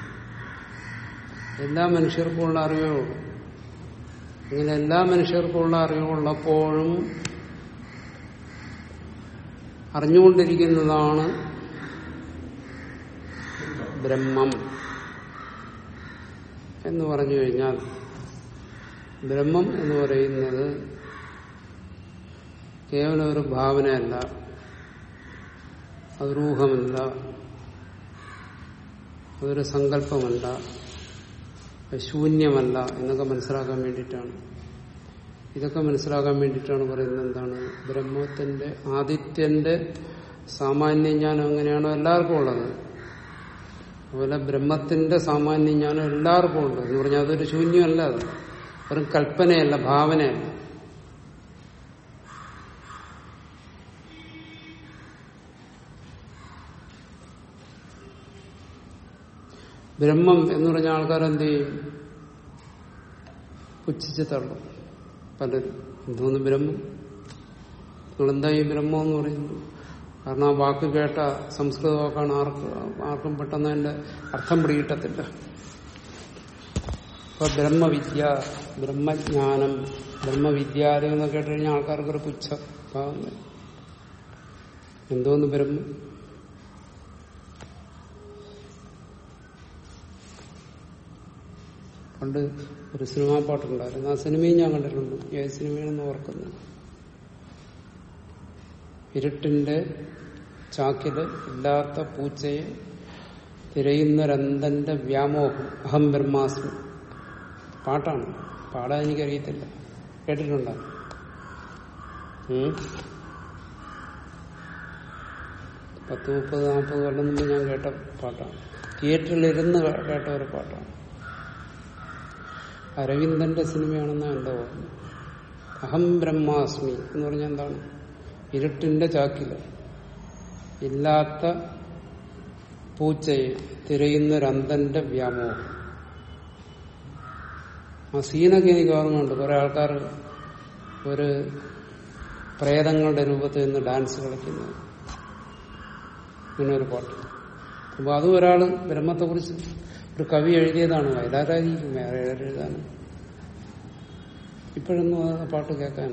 എല്ലാ മനുഷ്യർക്കും ഉള്ള അറിവേ ഉള്ളൂ ഇങ്ങനെ എല്ലാ മനുഷ്യർക്കും ഉള്ള അറിവുള്ളപ്പോഴും അറിഞ്ഞുകൊണ്ടിരിക്കുന്നതാണ് ബ്രഹ്മം എന്ന് പറഞ്ഞു കഴിഞ്ഞാൽ ബ്രഹ്മം എന്ന് പറയുന്നത് കേവലം ഒരു ഭാവനയല്ല അത് രൂഹമല്ല അതൊരു സങ്കല്പമല്ല അത് ശൂന്യമല്ല എന്നൊക്കെ മനസ്സിലാക്കാൻ വേണ്ടിയിട്ടാണ് ഇതൊക്കെ മനസ്സിലാക്കാൻ വേണ്ടിയിട്ടാണ് പറയുന്നത് എന്താണ് ബ്രഹ്മത്തിന്റെ ആദിത്യന്റെ സാമാന്യജ്ഞാനം എങ്ങനെയാണോ എല്ലാവർക്കും ഉള്ളത് അതുപോലെ ബ്രഹ്മത്തിന്റെ സാമാന്യജ്ഞാനം എല്ലാവർക്കും ഉണ്ട് എന്ന് പറഞ്ഞാൽ അതൊരു ശൂന്യമല്ല അത് വെറും കൽപ്പനയല്ല ഭാവനയല്ല ബ്രഹ്മം എന്ന് പറഞ്ഞ ആൾക്കാർ എന്ത് ചെയ്യും പുച്ഛിച്ച് തള്ളും പലരും എന്തോന്ന് ബ്രഹ്മം നിങ്ങളെന്താ ഈ ബ്രഹ്മം എന്ന് പറയുന്നത് കാരണം ആ വാക്ക് കേട്ട സംസ്കൃത വാക്കാണ് ആർക്ക് ആർക്കും പെട്ടെന്ന് അതിന്റെ അർത്ഥം പിടികിട്ടത്തില്ല ഇപ്പൊ ബ്രഹ്മവിദ്യ ബ്രഹ്മജ്ഞാനം ബ്രഹ്മവിദ്യാലയം എന്നൊക്കെ കേട്ട് കഴിഞ്ഞാൽ ആൾക്കാർക്കൊരു പുച്ഛ ഭാവം വരും. എന്തോന്ന് ബ്രഹ്മം പണ്ട് ഒരു സിനിമാ പാട്ടുണ്ടായിരുന്നു ആ സിനിമയും ഞാൻ കണ്ടിട്ടുണ്ട് ഏത് സിനിമയാണെന്ന് ഓർക്കുന്നു ഇരുട്ടിന്റെ ചാക്കില് ഇല്ലാത്ത പൂച്ചയെ തിരയുന്നൊരന്തന്റെ വ്യാമോഹം അഹം ബ്രഹ്മാസ്മി പാട്ടാണ് പാടാൻ എനിക്കറിയത്തില്ല കേട്ടിട്ടുണ്ടോ ഉം? പത്ത് മുപ്പത് നാൽപ്പത് കൊല്ലം മുമ്പ് ഞാൻ കേട്ട പാട്ടാണ് തിയേറ്ററിലിരുന്ന് കേ- കേട്ട ഒരു പാട്ടാണ് അരവിന്ദന്റെ സിനിമയാണെന്നാണ് എന്റെ ഓർമ്മ അഹം ബ്രഹ്മാസ്മി എന്ന് പറഞ്ഞാൽ എന്താണ് ഇരുട്ടിന്റെ ചാക്കില് ഇല്ലാത്ത പൂച്ചയെ തിരയുന്നൊരന്തന്റെ വ്യാമോഹം ആ സീനൊക്കെ എനിക്ക് ഓർമ്മയുണ്ട് കുറെ ആൾക്കാർ ഒരു പ്രേതങ്ങളുടെ രൂപത്തിൽ നിന്ന് ഡാൻസ് കളിക്കുന്നത് ഇങ്ങനെ ഒരു പാട്ട് അപ്പൊ അതും ഒരാള് ബ്രഹ്മത്തെക്കുറിച്ച് ഒരു കവി എഴുതിയതാണ് വയലാരായിരിക്കും വേറെ ആര് എഴുതാനും ഇപ്പോഴൊന്നും ആ പാട്ട് കേൾക്കാൻ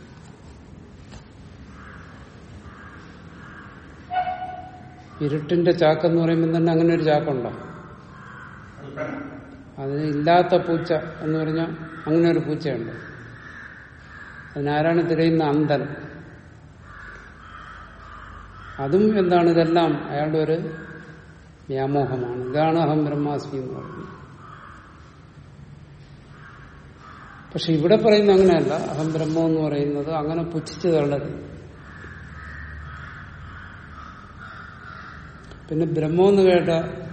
ഇരുട്ടിന്റെ ചാക്കെന്ന് പറയുമ്പോൾ തന്നെ അങ്ങനെ ഒരു ചാക്കുണ്ടോ കൽപ്പന അതിന് ഇല്ലാത്ത പൂച്ച എന്ന് പറഞ്ഞാൽ അങ്ങനെ ഒരു പൂച്ചയുണ്ട് അതിനാരാണ് തിരയുന്ന അന്തൻ അതും എന്താണ് ഇതെല്ലാം അയാളുടെ ഒരു വ്യാമോഹമാണ് ഇതാണ് അഹം ബ്രഹ്മാസ്മി എന്ന് പറയുന്നത് പക്ഷെ ഇവിടെ പറയുന്ന അങ്ങനെയല്ല അഹം ബ്രഹ്മം എന്ന് പറയുന്നത് അങ്ങനെ പുച്ഛിച്ചു തള്ളരുത് പിന്നെ ബ്രഹ്മം എന്ന് കേട്ട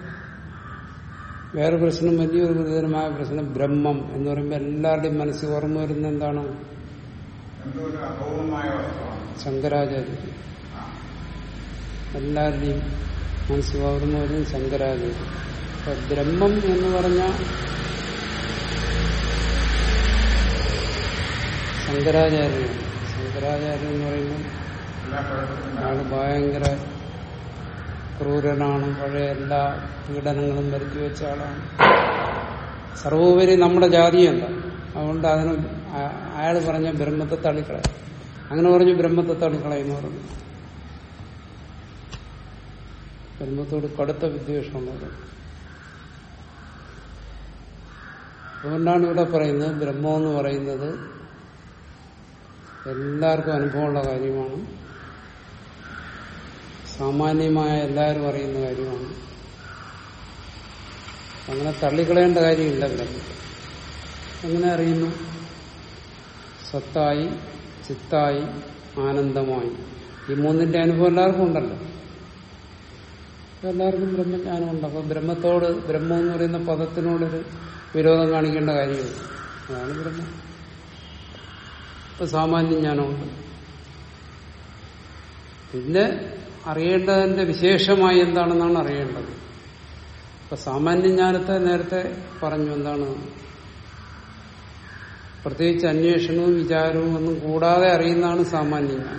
വേറെ പ്രശ്നം വലിയൊരു ഗുരുതരമായ പ്രശ്നം ബ്രഹ്മം എന്ന് പറയുമ്പോൾ എല്ലാവരുടെയും മനസ്സിൽ ഓർമ്മ വരുന്ന എന്താണ് എന്തോ ഒരു അപൂർവമായ വസ്തുവാണ് ശങ്കരാചാര്യ എല്ലാവരുടെയും മനസ്സിൽ ഓർമ്മ വരുന്നത് ശങ്കരാചാര്യ അപ്പൊ ബ്രഹ്മം എന്ന് പറഞ്ഞ ശങ്കരാചാര്യനാണ് ശങ്കരാചാര്യൻ എന്ന് പറയുമ്പോൾ എല്ലാ പ്രവർത്തനവും അയാൾ ഭയങ്കര ക്രൂരനാണ് പഴയ എല്ലാ പീഡനങ്ങളും വരുത്തി വെച്ച ആളാണ് സർവോപരി നമ്മുടെ ജാതിയല്ല അതുകൊണ്ട് അതിന് അയാൾ പറഞ്ഞ ബ്രഹ്മത്തെ തള്ളിക്കളയും അങ്ങനെ പറഞ്ഞു ബ്രഹ്മത്തെ തള്ളിക്കളയെന്ന് പറഞ്ഞു ബ്രഹ്മത്തോട് കടുത്ത വിദ്വേഷമുള്ളത് അതുകൊണ്ടാണ് ഇവിടെ പറയുന്നത് ബ്രഹ്മം എന്ന് പറയുന്നത് എല്ലാവർക്കും അനുഭവമുള്ള കാര്യമാണ് സാമാന്യമായ എല്ലാവരും അറിയുന്ന കാര്യമാണ് അങ്ങനെ തള്ളിക്കളയേണ്ട കാര്യമില്ല ബ്രഹ്മം എങ്ങനെ അറിയുന്നു സത്തായി ചിത്തായി ആനന്ദമായി ഈ മൂന്നിന്റെ അനുഭവം എല്ലാവർക്കും ഉണ്ടല്ലോ എല്ലാവർക്കും ബ്രഹ്മജ്ഞാനമുണ്ട് അപ്പൊ ബ്രഹ്മത്തോട് ബ്രഹ്മം എന്ന് പറയുന്ന പദത്തിനോടൊരു വിരോധം കാണിക്കേണ്ട കാര്യമില്ല അതാണ് ബ്രഹ്മം ഇപ്പൊ സാമാന്യ ജ്ഞാനമുണ്ട് പിന്നെ അറിയേണ്ടതിന്റെ വിശേഷമായി എന്താണെന്നാണ് അറിയേണ്ടത് ഇപ്പൊ സാമാന്യ ജ്ഞാനത്തെ നേരത്തെ പറഞ്ഞു എന്താണ് പ്രത്യേകിച്ച് അന്വേഷണവും വിചാരവും ഒന്നും കൂടാതെ അറിയുന്നതാണ് സാമാന്യ ജ്ഞാനം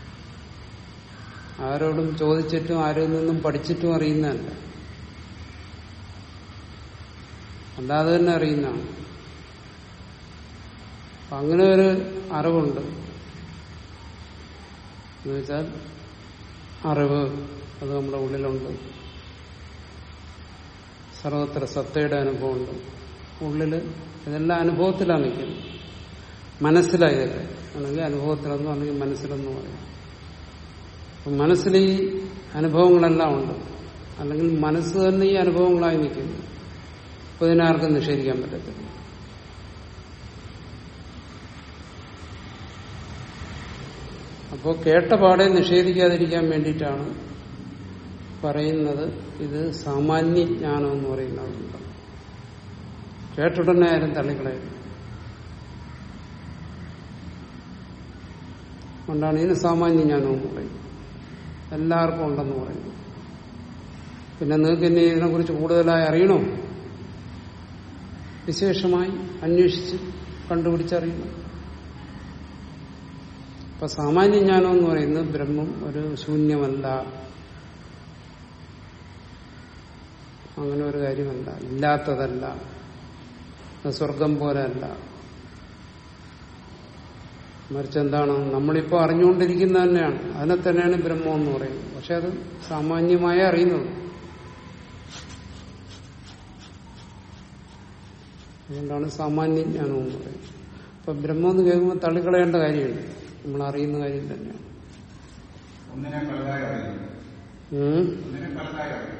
ആരോടും ചോദിച്ചിട്ടും ആരിൽ നിന്നും പഠിച്ചിട്ടും അറിയുന്നതല്ല അല്ലാതെ തന്നെ അറിയുന്നതാണ് അപ്പൊ അങ്ങനെ ഒരു അറിവുണ്ട് എന്നുവെച്ചാൽ അറിവ് അത് നമ്മുടെ ഉള്ളിലുണ്ട് സർവത്ര സത്തയുടെ അനുഭവമുണ്ട് ഉള്ളില് ഇതെല്ലാം അനുഭവത്തിലാണ് നിൽക്കുന്നത് മനസ്സിലായി ഇതൊക്കെ അല്ലെങ്കിൽ അനുഭവത്തിലെന്നോ അല്ലെങ്കിൽ മനസ്സിലെന്നോ പറയാം അപ്പൊ മനസ്സിൽ ഈ അനുഭവങ്ങളെല്ലാം ഉണ്ട് അല്ലെങ്കിൽ മനസ്സ് തന്നെ ഈ അനുഭവങ്ങളായി നിൽക്കുന്നു അപ്പൊ ഇതിനാർക്കും നിഷേധിക്കാൻ പറ്റത്തില്ല അപ്പോൾ കേട്ട പാടെ നിഷേധിക്കാതിരിക്കാൻ വേണ്ടിയിട്ടാണ് പറയുന്നത് ഇത് സാമാന്യ ജ്ഞാനം എന്ന് പറയുന്നതുണ്ട് കേട്ടുടനെ ആരും തള്ളിക്കളയും കൊണ്ടാണ് ഇതിന് സാമാന്യ ജ്ഞാനം എന്ന് പറയുന്നത് എല്ലാവർക്കും ഉണ്ടെന്ന് പറയുന്നു പിന്നെ നിങ്ങൾക്ക് ഇനി ഇതിനെക്കുറിച്ച് കൂടുതലായി അറിയണോ വിശേഷമായി അന്വേഷിച്ച് കണ്ടുപിടിച്ചറിയണം അപ്പൊ സാമാന്യ ജ്ഞാനം എന്ന് പറയുന്നത് ബ്രഹ്മം ഒരു ശൂന്യമല്ല അങ്ങനെ ഒരു കാര്യമല്ല ഇല്ലാത്തതല്ല അത് സ്വർഗം പോലെയല്ല മറിച്ച് എന്താണ് നമ്മളിപ്പോ അറിഞ്ഞുകൊണ്ടിരിക്കുന്ന തന്നെയാണ് അതിനെ തന്നെയാണ് ബ്രഹ്മം എന്ന് പറയുന്നത് പക്ഷെ അത് സാമാന്യമായി അറിയുന്നുള്ളൂ അതുകൊണ്ടാണ് സാമാന്യ ജ്ഞാനം എന്ന് പറയുന്നത് അപ്പൊ ബ്രഹ്മം എന്ന് കേൾക്കുമ്പോൾ തള്ളിക്കളയേണ്ട കാര്യമില്ല നമ്മൾ അറിയുന്ന കാര്യം തന്നെയാണ് ഒന്നിനെ പലതായി അറിയുന്നു ഉം. ഒന്നിനെ പലതായി അറിയുന്നു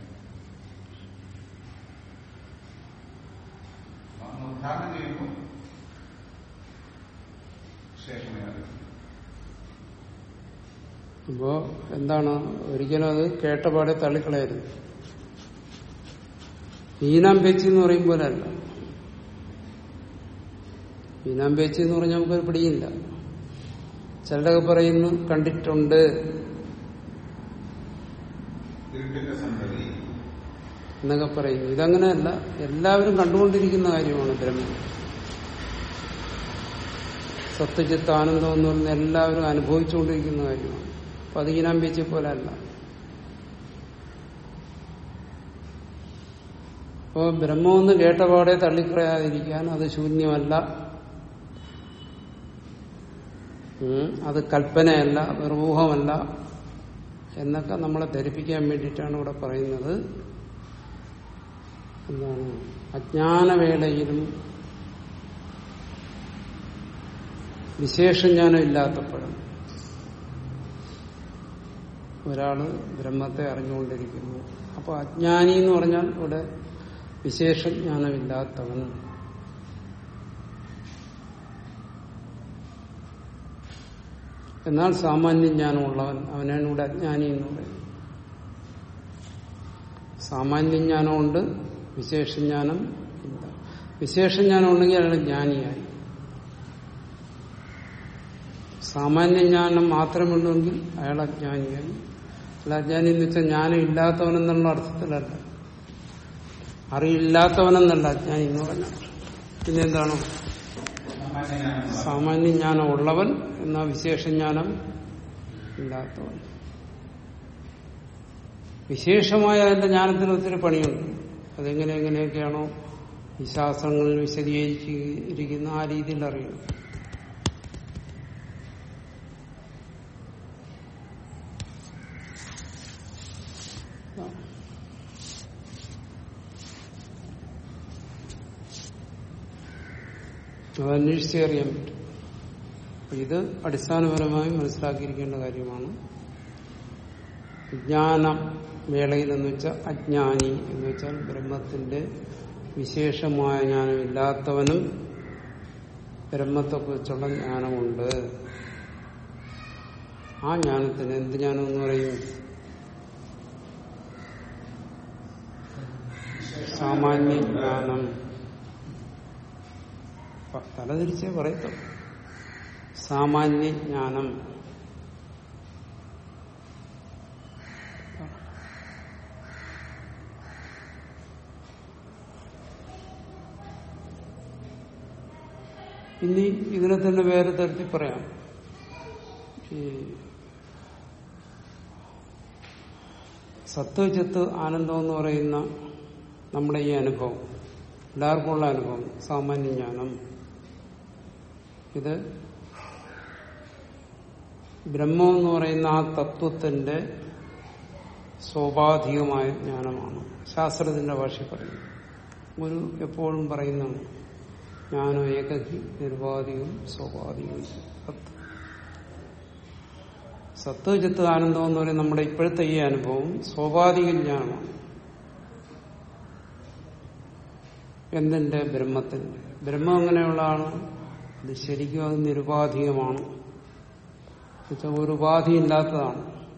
അന്ന് ഉദ്ധാരണം ചെയ്യുമ്പോൾ ശേഷമേ അറിയൂ അപ്പോ എന്താണ് ഒരിക്കലും അത് കേട്ടപാടെ തള്ളിക്കളയരുത് ഈനാം പേച്ചി എന്ന് പറയും പോലെ അല്ല ഈനാം പേച്ചി എന്ന് പറഞ്ഞാൽ നമുക്കൊരു പിടിയില്ല ചിലരൊക്കെ പറയുന്നു കണ്ടിട്ടുണ്ട് ഇരുട്ടിന്റെ സന്തതി എന്നൊക്കെ പറയുന്നു ഇതങ്ങനെയല്ല എല്ലാവരും കണ്ടുകൊണ്ടിരിക്കുന്ന കാര്യമാണ് ബ്രഹ്മം സത്യജിത്ത് ആനന്ദം എന്ന് പറഞ്ഞ എല്ലാവരും അനുഭവിച്ചുകൊണ്ടിരിക്കുന്ന കാര്യമാണ് അപ്പൊ അത് ഈനാം പേച്ചി പോലെ അല്ല അപ്പോ ബ്രഹ്മമെന്ന് കേട്ടപാടെ തള്ളിക്കളയാതിരിക്കാൻ അത് ശൂന്യമല്ല ഉം, അത് കൽപ്പനയല്ല നിർവൂഹമല്ല എന്നൊക്കെ നമ്മളെ ധരിപ്പിക്കാൻ വേണ്ടിയിട്ടാണ് ഇവിടെ പറയുന്നത് എന്താണ് അജ്ഞാനവേളയിലും വിശേഷജ്ഞാനം ഇല്ലാത്തപ്പോഴും ഒരാള് ബ്രഹ്മത്തെ അറിഞ്ഞുകൊണ്ടിരിക്കുന്നു അപ്പൊ അജ്ഞാനി എന്ന് പറഞ്ഞാൽ ഇവിടെ വിശേഷജ്ഞാനമില്ലാത്തവൻ എന്നാൽ സാമാന്യ ജ്ഞാനമുള്ളവൻ അവനാണ് ഇവിടെ അജ്ഞാനി എന്ന് പറയുന്നത് സാമാന്യ ജ്ഞാനമുണ്ട് വിശേഷജ്ഞാനം ഇല്ല വിശേഷജ്ഞാനം ഉണ്ടെങ്കിൽ അയാൾ ജ്ഞാനിയായി സാമാന്യ ജ്ഞാനം മാത്രമുണ്ടെങ്കിൽ അയാൾ അജ്ഞാനിയായി അല്ല അജ്ഞാനി എന്ന് വെച്ചാൽ ജ്ഞാനം ഇല്ലാത്തവനെന്നുള്ള അർത്ഥത്തിലല്ല അറിയില്ലാത്തവനെന്നല്ല അജ്ഞാനി എന്ന് പറഞ്ഞാൽ പിന്നെന്താണോ സാമാന്യജ്ഞാനം സാമാന്യ ജ്ഞാനം ഉള്ളവൻ എന്നാ വിശേഷജ്ഞാനം ഇല്ലാത്തവൻ വിശേഷമായ അതിന്റെ ജ്ഞാനത്തിന് ഒത്തിരി പണിയുണ്ട് അതെങ്ങനെ എങ്ങനെയൊക്കെയാണോ ഈ ശാസ്ത്രങ്ങളിൽ വിശദീകരിച്ചിരിക്കുന്ന ആ രീതിയിൽ അറിയണം അത് അന്വേഷിച്ചേ അറിയാൻ പറ്റും അപ്പൊ ഇത് അടിസ്ഥാനപരമായി മനസ്സിലാക്കിയിരിക്കേണ്ട കാര്യമാണ് വിജ്ഞാനം വേളയിൽ എന്ന് വെച്ചാൽ അജ്ഞാനി എന്ന് വെച്ചാൽ ബ്രഹ്മത്തിന്റെ വിശേഷമായ ജ്ഞാനമില്ലാത്തവനും ബ്രഹ്മത്തെക്കുറിച്ചുള്ള ജ്ഞാനമുണ്ട് ആ ജ്ഞാനത്തിന് എന്ത് ജ്ഞാനം എന്ന് പറയും സാമാന്യ ജ്ഞാനം പ- തലതിരിച്ചേ പറയത്തുള്ളൂ സാമാന്യ ജ്ഞാനം ഇനി ഇതിനെ തന്നെ വേറെ തരത്തിൽ പറയാം ഈ സത്ത് ചിത്ത് ആനന്ദം എന്ന് പറയുന്ന നമ്മുടെ ഈ അനുഭവം എല്ലാവർക്കുമുള്ള അനുഭവം സാമാന്യ ജ്ഞാനം ഇത് ബ്രഹ്മം എന്ന് പറയുന്ന ആ തത്വത്തിന്റെ സ്വാഭാവികമായ ജ്ഞാനമാണ് ശാസ്ത്രത്തിന്റെ ഭാഷ പറയുന്നു ഗുരു എപ്പോഴും പറയുന്നതാണ് ജ്ഞാനം ഏകഹി നിർവാധികം സ്വാഭാവികം സത്ത് സത്ത് ചിത്ത് ആനന്ദം എന്ന് പറയുന്നത് നമ്മുടെ ഇപ്പോഴത്തെ ഈ അനുഭവം സ്വാഭാവിക ജ്ഞാനമാണ് എന്തിന്റെ ബ്രഹ്മത്തിന്റെ ബ്രഹ്മം അങ്ങനെയുള്ളതാണ് അത് ശരിക്കും അത് നിരുപാധികമാണ് എന്നുവെച്ചാൽ ഒരു ഉപാധി ഇല്ലാത്തതാണ്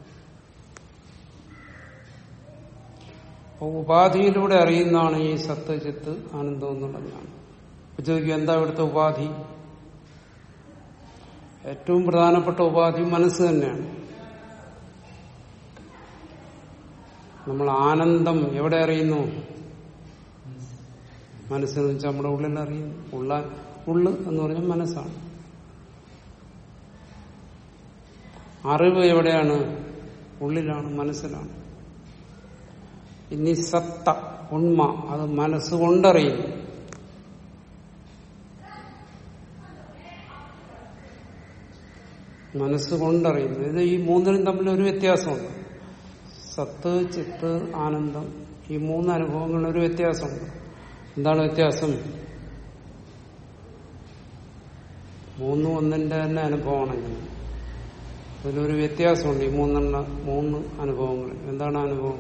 അപ്പൊ ഉപാധിയിലൂടെ അറിയുന്നതാണ് ഈ സത്ത് ചിത്ത് ആനന്ദം എന്നുള്ള ജ്ഞാനം അപ്പൊ ചോദിക്കും എന്താ ഇവിടുത്തെ ഉപാധി ഏറ്റവും പ്രധാനപ്പെട്ട ഉപാധി മനസ്സ് തന്നെയാണ് നമ്മൾ ആനന്ദം എവിടെ അറിയുന്നു മനസ്സെന്ന് വെച്ചാൽ നമ്മുടെ ഉള്ളിൽ അറിയുന്നു ഉള്ള ഉള്ള് എന്ന് പറഞ്ഞാൽ മനസ്സാണ് അറിവ് എവിടെയാണ് ഉള്ളിലാണ് മനസ്സിലാണ് ഇനി സത്ത ഉണ്മ അത് മനസ്സുകൊണ്ടറിയുന്നു മനസ്സുകൊണ്ടറിയുന്നു ഇത് ഈ മൂന്നിനും തമ്മിൽ ഒരു വ്യത്യാസമുണ്ട് സത്ത് ചിത്ത് ആനന്ദം ഈ മൂന്ന് അനുഭവങ്ങളിൽ ഒരു വ്യത്യാസമുണ്ട് എന്താണ് വ്യത്യാസം മൂന്നും ഒന്നിന്റെ തന്നെ അനുഭവമാണെങ്കിൽ അതിലൊരു വ്യത്യാസമുണ്ട് ഈ മൂന്നെണ്ണ മൂന്ന് അനുഭവങ്ങളിൽ എന്താണ് അനുഭവം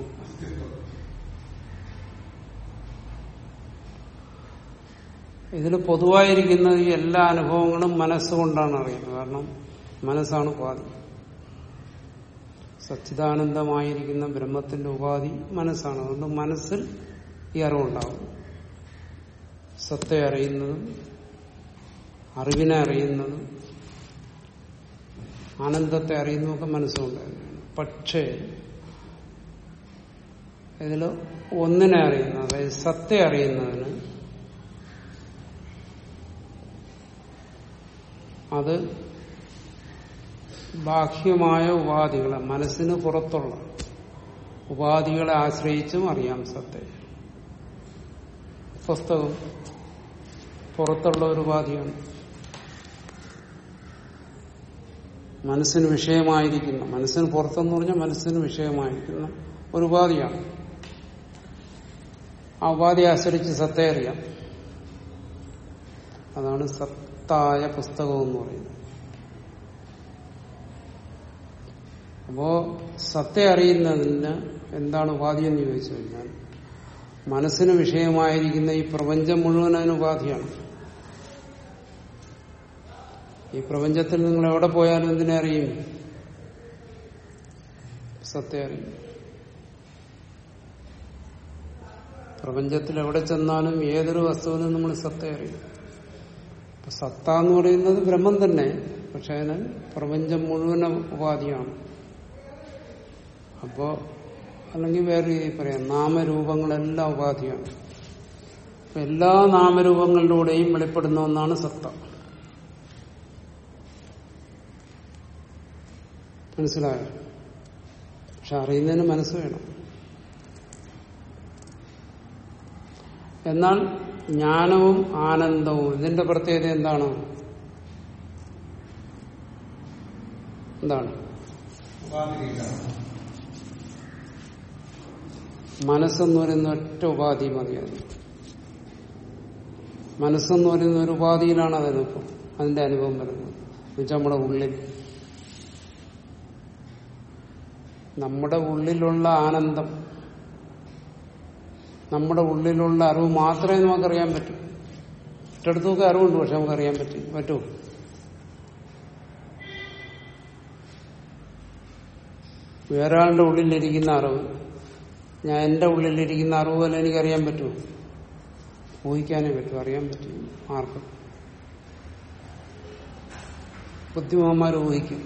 ഇതിൽ പൊതുവായിരിക്കുന്ന ഈ എല്ലാ അനുഭവങ്ങളും മനസ്സുകൊണ്ടാണ് അറിയുന്നത് കാരണം മനസ്സാണ് ഉപാധി സച്ചിദാനന്ദമായിരിക്കുന്ന ബ്രഹ്മത്തിന്റെ ഉപാധി മനസ്സാണ് അതുകൊണ്ട് മനസ്സിൽ ഈ അറിവുണ്ടാവും സത്തെ അറിയുന്നതും അറിവിനെ അറിയുന്നതും ആനന്ദത്തെ അറിയുന്നതൊക്കെ മനസ്സുകൊണ്ടാണ് പക്ഷേ ഇതിൽ ഒന്നിനെ അറിയുന്ന അതായത് സത്തെ അറിയുന്നതിന് അത് ബാഹ്യമായ ഉപാധികളെ മനസ്സിന് പുറത്തുള്ള ഉപാധികളെ ആശ്രയിച്ചും അറിയാം സത്തെ പുസ്തകം പുറത്തുള്ള ഒരു ഉപാധിയാണ് മനസ്സിന് വിഷയമായിരിക്കുന്ന മനസ്സിന് പുറത്തെന്ന് പറഞ്ഞാൽ മനസ്സിന് വിഷയമായിരിക്കുന്ന ഒരു ഉപാധിയാണ് ആ ഉപാധി ആശ്രയിച്ച് സത്തെ അറിയാം അതാണ് സത്തായ പുസ്തകം എന്ന് പറയുന്നത് അപ്പോ സത്തെ അറിയുന്നതിന് എന്താണ് ഉപാധി എന്ന് ചോദിച്ചു കഴിഞ്ഞാൽ മനസ്സിന് വിഷയമായിരിക്കുന്ന ഈ പ്രപഞ്ചം മുഴുവൻ അതിന് ഉപാധിയാണ് ഈ പ്രപഞ്ചത്തിൽ നിങ്ങൾ എവിടെ പോയാലും എന്തിനെ അറിയും സത്തെ അറിയും പ്രപഞ്ചത്തിൽ എവിടെ ചെന്നാലും ഏതൊരു വസ്തുവിനും നമ്മൾ സത്തെ അറിയും അപ്പൊ സത്ത എന്ന് പറയുന്നത് ബ്രഹ്മം തന്നെ പക്ഷെ അതിന് പ്രപഞ്ചം മുഴുവൻ ഉപാധിയാണ് അപ്പോ അല്ലെങ്കിൽ വേറെ രീതിയിൽ പറയാം നാമരൂപങ്ങളെല്ലാം ഉപാധിയാണ് അപ്പൊ എല്ലാ നാമരൂപങ്ങളിലൂടെയും വെളിപ്പെടുന്ന ഒന്നാണ് സത്ത മനസ്സിലായോ പക്ഷെ അറിയുന്നതിന് മനസ്സ് വേണം എന്നാൽ ജ്ഞാനവും ആനന്ദവും ഇതിന്റെ പ്രത്യേകത എന്താണ് എന്താണ് ഉപാധിയില്ല മനസ്സെന്ന് പറയുന്ന ഒറ്റ ഉപാധി മതിയാണ് മനസ്സെന്ന് പറയുന്ന ഒരു ഉപാധിയിലാണ് അതിനൊപ്പം അതിന്റെ അനുഭവം വരുന്നത് എന്നുവെച്ചാൽ നമ്മുടെ ഉള്ളിൽ നമ്മുടെ ഉള്ളിലുള്ള ആനന്ദം നമ്മുടെ ഉള്ളിലുള്ള അറിവ് മാത്രമേ നമുക്കറിയാൻ പറ്റൂ മറ്റിടത്തൊക്കെ അറിവുണ്ട് പക്ഷെ നമുക്കറിയാൻ പറ്റും പറ്റുമോ വേറെ ആളുടെ ഉള്ളിലിരിക്കുന്ന അറിവ് ഞാൻ എന്റെ ഉള്ളിലിരിക്കുന്ന അറിവ് പോലെ എനിക്കറിയാൻ പറ്റുമോ ഊഹിക്കാനേ പറ്റും അറിയാൻ പറ്റും ആർക്കും ബുദ്ധിമാന്മാർ ഊഹിക്കും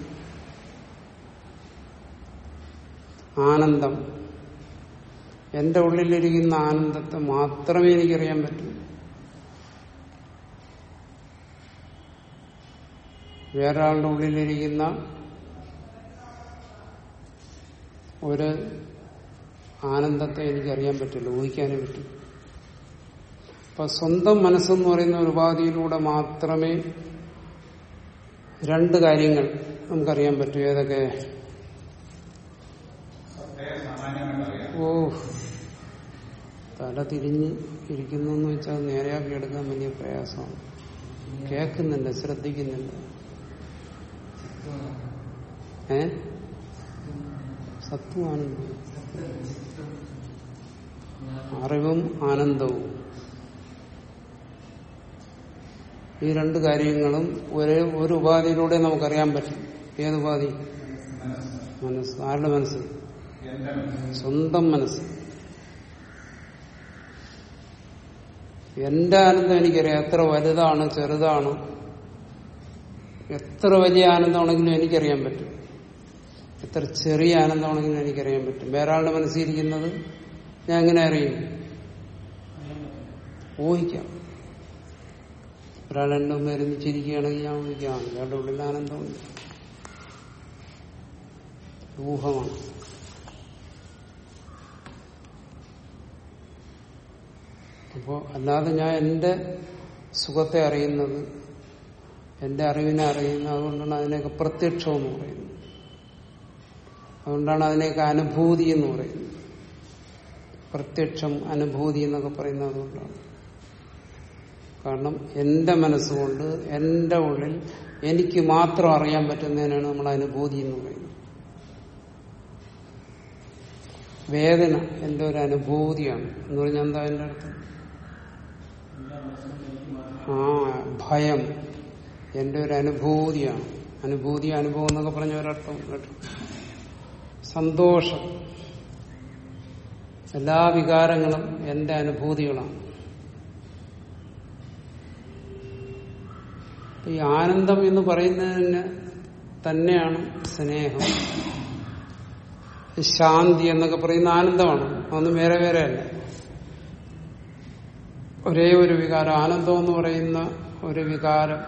ആനന്ദം എന്റെ ഉള്ളിലിരിക്കുന്ന ആനന്ദത്തെ മാത്രമേ എനിക്കറിയാൻ പറ്റൂ വേറെ ആളുടെ ഉള്ളിലിരിക്കുന്ന ഒരു ആനന്ദത്തെ എനിക്കറിയാൻ പറ്റില്ല ഊഹിക്കാനേ പറ്റൂ അപ്പൊ സ്വന്തം മനസ്സെന്ന് പറയുന്ന ഒരു ഉപാധിയിലൂടെ മാത്രമേ രണ്ട് കാര്യങ്ങൾ നമുക്കറിയാൻ പറ്റൂ ഏതൊക്കെ സത്തയെ സാമാന്യമായിട്ട് അറിയാം ഓ തല തിരിഞ്ഞ് ഇരിക്കുന്നു എന്ന് വെച്ചാൽ നേരെയാക്കി എടുക്കാൻ വലിയ പ്രയാസമാണ് കേൾക്കുന്നുണ്ട് ശ്രദ്ധിക്കുന്നുണ്ട് ഏ സത്വം ആനന്ദം അറിവും ആനന്ദവും ഈ രണ്ട് കാര്യങ്ങളും ഒരേ ഒരു ഉപാധിയിലൂടെ നമുക്കറിയാൻ പറ്റും ഏത് ഉപാധി മനസ്സ് ആരുടെ മനസ്സ് എന്റെ മനസ്സ് സ്വന്തം മനസ്സ് എന്റെ ആനന്ദം എനിക്കറിയാം എത്ര വലുതാണ് ചെറുതാണ് എത്ര വലിയ ആനന്ദമാണെങ്കിലും എനിക്കറിയാൻ പറ്റും എത്ര ചെറിയ ആനന്ദമാണെങ്കിലും എനിക്കറിയാൻ പറ്റും വേറെ ആളുടെ മനസ്സിലിരിക്കുന്നത് ഞാൻ എങ്ങനെ അറിയും ഊഹിക്കാം ഒരാൾ എന്റെ മുമ്പ് ഒരുമിച്ചിരിക്കുകയാണെങ്കിൽ ഞാൻ ഊഹിക്കാം അയാളുടെ ഉള്ളിൽ ആനന്ദമുണ്ട് ഊഹമാണ് അപ്പോ അല്ലാതെ ഞാൻ എന്റെ സുഖത്തെ അറിയുന്നത് എന്റെ അറിവിനെ അറിയുന്നത് അതുകൊണ്ടാണ് അതിനെയൊക്കെ പ്രത്യക്ഷം എന്ന് പറയുന്നത് അതുകൊണ്ടാണ് അതിനെയൊക്കെ അനുഭൂതി എന്ന് പറയുന്നത് പ്രത്യക്ഷം അനുഭൂതി എന്നൊക്കെ പറയുന്നത് അതുകൊണ്ടാണ് കാരണം എന്റെ മനസ്സുകൊണ്ട് എന്റെ ഉള്ളിൽ എനിക്ക് മാത്രം അറിയാൻ പറ്റുന്നതിനാണ് നമ്മൾ അനുഭൂതി എന്ന് പറയുന്നത് വേദന എന്റെ ഒരു അനുഭൂതിയാണ് എന്ന് പറഞ്ഞാൽ എന്താ എന്റെ അർത്ഥം ആ ഭയം എന്റെ ഒരു അനുഭൂതിയാണ് അനുഭൂതി അനുഭവം എന്നൊക്കെ പറഞ്ഞ ഒരർത്ഥം കേട്ടു സന്തോഷം എല്ലാ വികാരങ്ങളും എന്റെ അനുഭൂതികളാണ് ഈ ആനന്ദം എന്ന് പറയുന്നതിന് തന്നെയാണ് സ്നേഹം ശാന്തി എന്നൊക്കെ പറയുന്ന ആനന്ദമാണ് അതൊന്നും വേറെ വേറെ അല്ല ഒരേ ഒരു വികാരം ആനന്ദം എന്ന് പറയുന്ന ഒരു വികാരം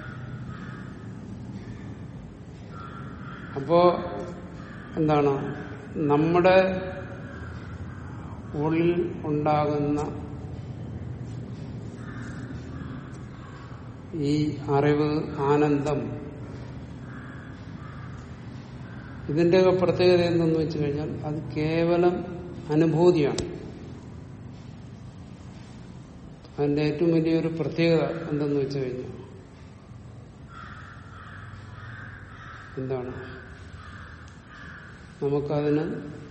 അപ്പോ എന്താണ് നമ്മുടെ ഉള്ളിൽ ഉണ്ടാകുന്ന ഈ അറിവ് ആനന്ദം ഇതിന്റെയൊക്കെ പ്രത്യേകത എന്തെന്ന് വെച്ച് കഴിഞ്ഞാൽ അത് കേവലം അനുഭൂതിയാണ് അതിന്റെ ഏറ്റവും വലിയൊരു പ്രത്യേകത എന്തെന്ന് വെച്ച് കഴിഞ്ഞാൽ എന്താണ് നമുക്കതിന്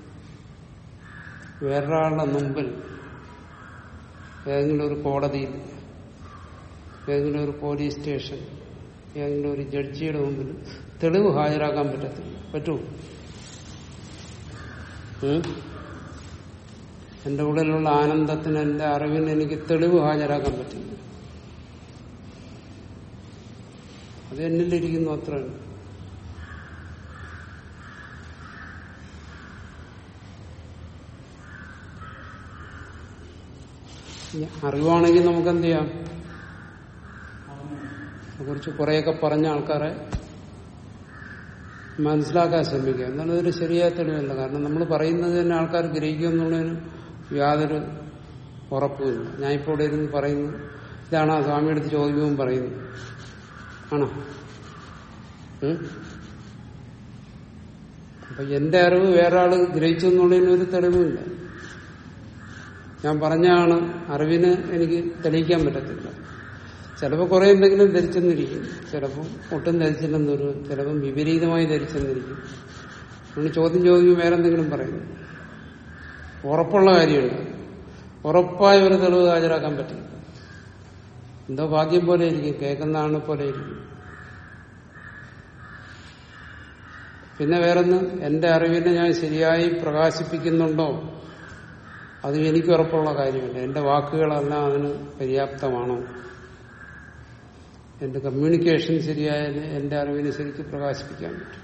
വേറൊരാളുടെ മുമ്പിൽ ഏതെങ്കിലും ഒരു കോടതിയിൽ ഏതെങ്കിലും ഒരു പോലീസ് സ്റ്റേഷൻ ഏതെങ്കിലും ഒരു ജഡ്ജിയുടെ മുമ്പിൽ തെളിവ് ഹാജരാക്കാൻ പറ്റത്തില്ല പറ്റൂ ഉം? എന്റെ ഉള്ളിലുള്ള ആനന്ദത്തിന് എന്റെ അറിവിന് എനിക്ക് തെളിവ് ഹാജരാക്കാൻ പറ്റില്ല അത് എന്നിലിരിക്കുന്നു അത്ര അറിവാണെങ്കിൽ നമുക്ക് എന്ത് ചെയ്യാം കുറിച്ച് കുറെയൊക്കെ പറഞ്ഞ ആൾക്കാരെ മനസ്സിലാക്കാൻ ശ്രമിക്കുക എന്നാലും ഇതൊരു ശരിയായ തെളിവല്ല കാരണം നമ്മൾ പറയുന്നത് തന്നെ ആൾക്കാർ ഗ്രഹിക്കുമെന്നുള്ളതിന് യാതൊരു ഉറപ്പുമില്ല ഞാൻ ഇപ്പോൾ ഇവിടെ ഇരുന്ന് പറയുന്നു ഇതാണ് ആ സ്വാമി എടുത്ത് ചോദിക്കുമ്പോൾ പറയുന്നു ആണോ ഉം? അപ്പൊ എന്റെ അറിവ് വേറെ ആള് ഗ്രഹിച്ചു എന്നുള്ളതിന് ഒരു തെളിവുമില്ല ഞാൻ പറഞ്ഞാണ് അറിവിന് എനിക്ക് തെളിയിക്കാൻ പറ്റത്തില്ല ചിലപ്പോൾ കുറെ എന്തെങ്കിലും ധരിച്ചെന്നിരിക്കും ചിലപ്പം ഒട്ടും ധരിച്ചില്ലെന്ന് വരും ചിലപ്പം വിപരീതമായി ധരിച്ചെന്നിരിക്കും നമ്മൾ ചോദ്യം ചോദിക്കും വേറെ എന്തെങ്കിലും പറയുന്നു ഉറപ്പുള്ള കാര്യമുണ്ട് ഉറപ്പായ ഒരു തെളിവ് ഹാജരാക്കാൻ പറ്റില്ല എന്തോ ഭാഗ്യം പോലെ ഇരിക്കും കേൾക്കുന്ന ആളിനെ പോലെ ഇരിക്കും പിന്നെ വേറൊന്ന് എന്റെ അറിവിനെ ഞാൻ ശരിയായി പ്രകാശിപ്പിക്കുന്നുണ്ടോ അത് എനിക്ക് ഉറപ്പുള്ള കാര്യമില്ല എന്റെ വാക്കുകളെല്ലാം അതിന് പര്യാപ്തമാണോ എന്റെ കമ്മ്യൂണിക്കേഷൻ ശരിയായാലേ എന്റെ അറിവിനെ ശരിക്കും പ്രകാശിപ്പിക്കാൻ പറ്റും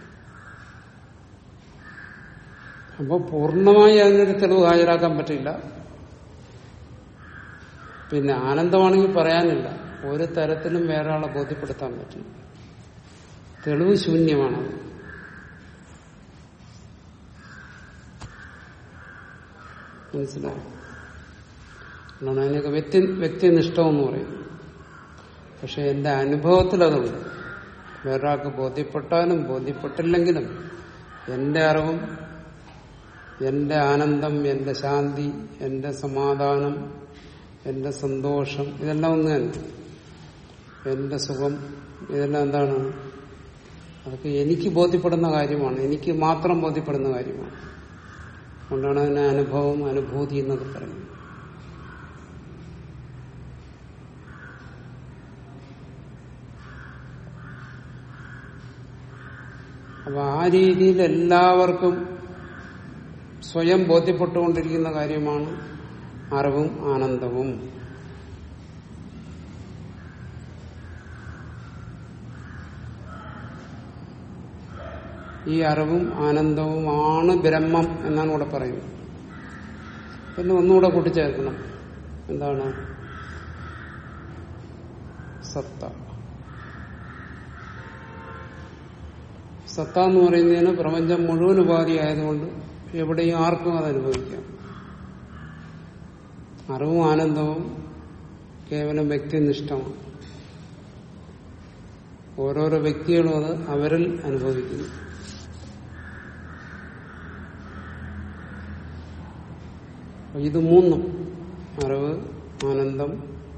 അപ്പോൾ പൂർണ്ണമായി അതിനൊരു തെളിവ് ഹാജരാക്കാൻ പറ്റില്ല പിന്നെ ആനന്ദമാണെങ്കിൽ പറയാനില്ല ഒരു തരത്തിലും വേറെ ആളെ ബോധ്യപ്പെടുത്താൻ പറ്റില്ല തെളിവ് ശൂന്യമാണ് മനസ്സിലായോ എന്നാണ് അതിനൊക്കെ വ്യക്തി വ്യക്തിനിഷ്ഠം എന്ന് പറയും പക്ഷെ എന്റെ അനുഭവത്തിൽ അതുണ്ട് വേറൊരാൾക്ക് ബോധ്യപ്പെട്ടാലും ബോധ്യപ്പെട്ടില്ലെങ്കിലും എന്റെ അറിവും എന്റെ ആനന്ദം എന്റെ ശാന്തി എന്റെ സമാധാനം എന്റെ സന്തോഷം ഇതെല്ലാം ഒന്ന് തന്നെ എന്റെ സുഖം ഇതെല്ലാം എന്താണ് അതൊക്കെ എനിക്ക് ബോധ്യപ്പെടുന്ന കാര്യമാണ് എനിക്ക് മാത്രം ബോധ്യപ്പെടുന്ന കാര്യമാണ് അതുകൊണ്ടാണ് അതിനെ അനുഭവം അനുഭൂതി എന്നൊക്കെ പറയുന്നത് അപ്പൊ ആ രീതിയിൽ എല്ലാവർക്കും സ്വയം ബോധ്യപ്പെട്ടുകൊണ്ടിരിക്കുന്ന കാര്യമാണ് അറിവും ആനന്ദവും ഈ അറിവും ആനന്ദവുമാണ് ബ്രഹ്മം എന്നാണ് ഇവിടെ പറയുന്നത് പിന്നെ ഒന്നുകൂടെ കൂട്ടിച്ചേർക്കണം എന്താണ് സത്ത സത്ത എന്ന് പറയുന്നതിന് പ്രപഞ്ചം മുഴുവൻ ഉപാധി ആയതുകൊണ്ട് എവിടെയും ആർക്കും അത് അനുഭവിക്കാം അറിവും ആനന്ദവും കേവലം വ്യക്തിനിഷ്ഠമാണ് ഓരോരോ വ്യക്തികളും അത് അവരിൽ അനുഭവിക്കുന്നു അപ്പൊ ഇത് മൂന്നും അറിവ് ആനന്ദം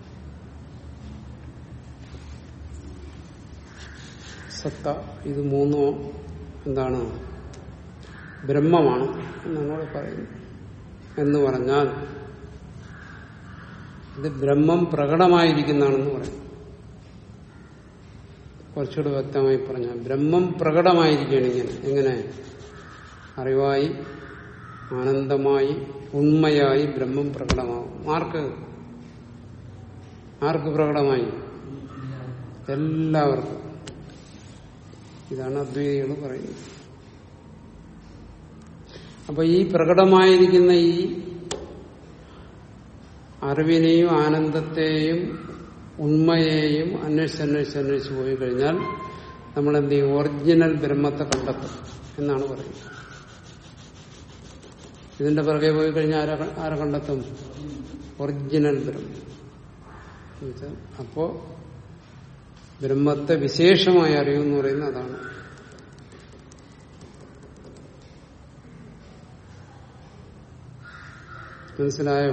സത്ത ഇത് മൂന്നും എന്താണ് ബ്രഹ്മമാണ് എന്നാണ് ഇവിടെ പറയുന്നത് എന്ന് പറഞ്ഞാൽ ഇത് ബ്രഹ്മം പ്രകടമായിരിക്കുന്നതാണെന്ന് പറയും കുറച്ചുകൂടെ വ്യക്തമായി പറഞ്ഞാൽ ബ്രഹ്മം പ്രകടമായിരിക്കുകയാണ് ഇങ്ങനെ എങ്ങനെ അറിവായി ആനന്ദമായി ഉണ്മയായി ബ്രഹ്മം പ്രകടമാകും ആർക്ക് ആർക്ക് പ്രകടമായി എല്ലാവർക്കും ഇതാണ് അദ്വൈതികൾ പറയുന്നത് അപ്പൊ ഈ പ്രകടമായിരിക്കുന്ന ഈ അറിവിനെയും ആനന്ദത്തെയും ഉണ്മയെയും അന്വേഷിച്ച് അന്വേഷിച്ച് അന്വേഷിച്ച് പോയി കഴിഞ്ഞാൽ നമ്മൾ എന്ത് ചെയ്യും ഒറിജിനൽ ബ്രഹ്മത്തെ കണ്ടെത്തും എന്നാണ് പറയുന്നത് ഇതിന്റെ പിറകെ പോയി കഴിഞ്ഞാൽ ആരെ ആരെ കണ്ടെത്തും ഒറിജിനൽ ബ്രഹ്മം എന്നുവെച്ചാൽ അപ്പോ ബ്രഹ്മത്തെ വിശേഷമായി അറിയുമെന്ന് പറയുന്നത് അതാണ് മനസ്സിലായോ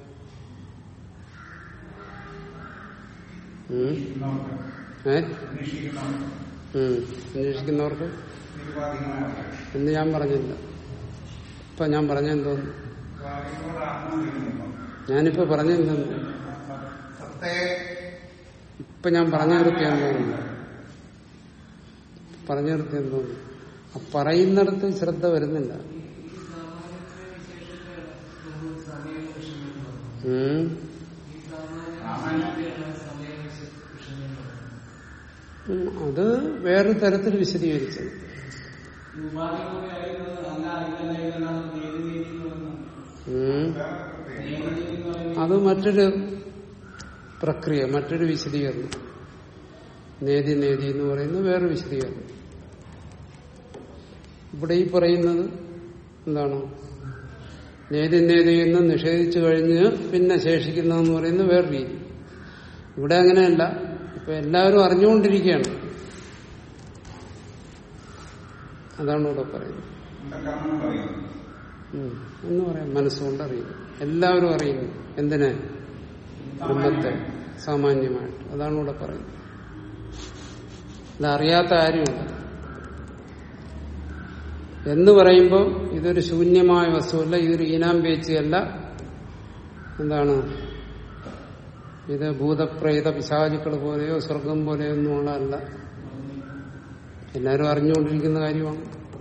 ഉം? ഏ ഉം. അന്വേഷിക്കുന്നവർക്ക് എന്ന് ഞാൻ പറഞ്ഞില്ല ഇപ്പൊ ഞാൻ പറഞ്ഞെന്തോന്നു ഞാനിപ്പോ പറഞ്ഞെന്തോന്നു ഇപ്പൊ ഞാൻ പറഞ്ഞു നിർത്തിയെന്തോന്നു പറഞ്ഞു നിർത്തിയെന്തോന്നു ആ പറയുന്നിടത്ത് ശ്രദ്ധ വരുന്നില്ല ഉം. ഉം, അത് വേറെ തരത്തിൽ വിശദീകരിച്ചത് ഉം. അത് മറ്റൊരു പ്രക്രിയ മറ്റൊരു വിശദീകരണം നേതി നേതി എന്ന് പറയുന്നത് വേറെ വിശദീകരണം ഇവിടെ ഈ പറയുന്നത് എന്താണ് നേതി നേതി എന്ന് നിഷേധിച്ചു കഴിഞ്ഞ് പിന്നെ ശേഷിക്കുന്നതെന്ന് പറയുന്നത് വേറെ രീതി ഇവിടെ അങ്ങനെയല്ല ഇപ്പൊ എല്ലാവരും അറിഞ്ഞുകൊണ്ടിരിക്കുകയാണ് അതാണ് ഇവിടെ പറയുന്നത് ഉം. എന്ന് പറയാം മനസ്സുകൊണ്ട് അറിയുന്നു എല്ലാവരും അറിയുന്നു എന്തിനെ ബ്രഹ്മത്തെ സാമാന്യമായിട്ട് അതാണ് ഇവിടെ പറയുന്നത് ഇതറിയാത്ത ആരുമില്ല എന്ന് പറയുമ്പോൾ ഇതൊരു ശൂന്യമായ വസ്തുവല്ല ഇതൊരു ഈനാം പേച്ചിയല്ല എന്താണ് ഇത് ഭൂതപ്രേത പിശാചുക്കൾ പോലെയോ സ്വർഗം പോലെയോ ഒന്നുമുള്ളതല്ല എല്ലാവരും അറിഞ്ഞുകൊണ്ടിരിക്കുന്ന കാര്യമാണ്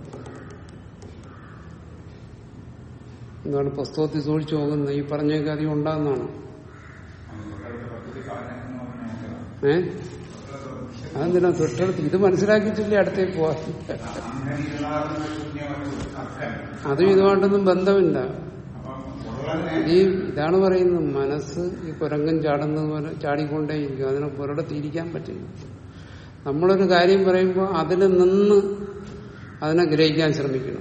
എന്താണ് പുസ്തകത്തിൽ സൂക്ഷിച്ചു പോകുന്നത് ഈ പറഞ്ഞൊക്കെ അധികം ഉണ്ടാകുന്നതാണ് ഏ അതെന്തിനാ തൊട്ടടുത്ത് ഇത് മനസ്സിലാക്കിയിട്ടില്ലേ അടുത്തേക്ക് പോവാൻ അതും ഇതുമായിട്ടൊന്നും ബന്ധമില്ല ഈ ഇതാണ് പറയുന്നത് മനസ്സ് ഈ കുരങ്ങൻ ചാടുന്നത് പോലെ ചാടിക്കൊണ്ടേയിരിക്കും അതിനെ പുറത്ത് ഇരിക്കാൻ പറ്റില്ല നമ്മളൊരു കാര്യം പറയുമ്പോൾ അതിൽ നിന്ന് അതിനെ ഗ്രഹിക്കാൻ ശ്രമിക്കണം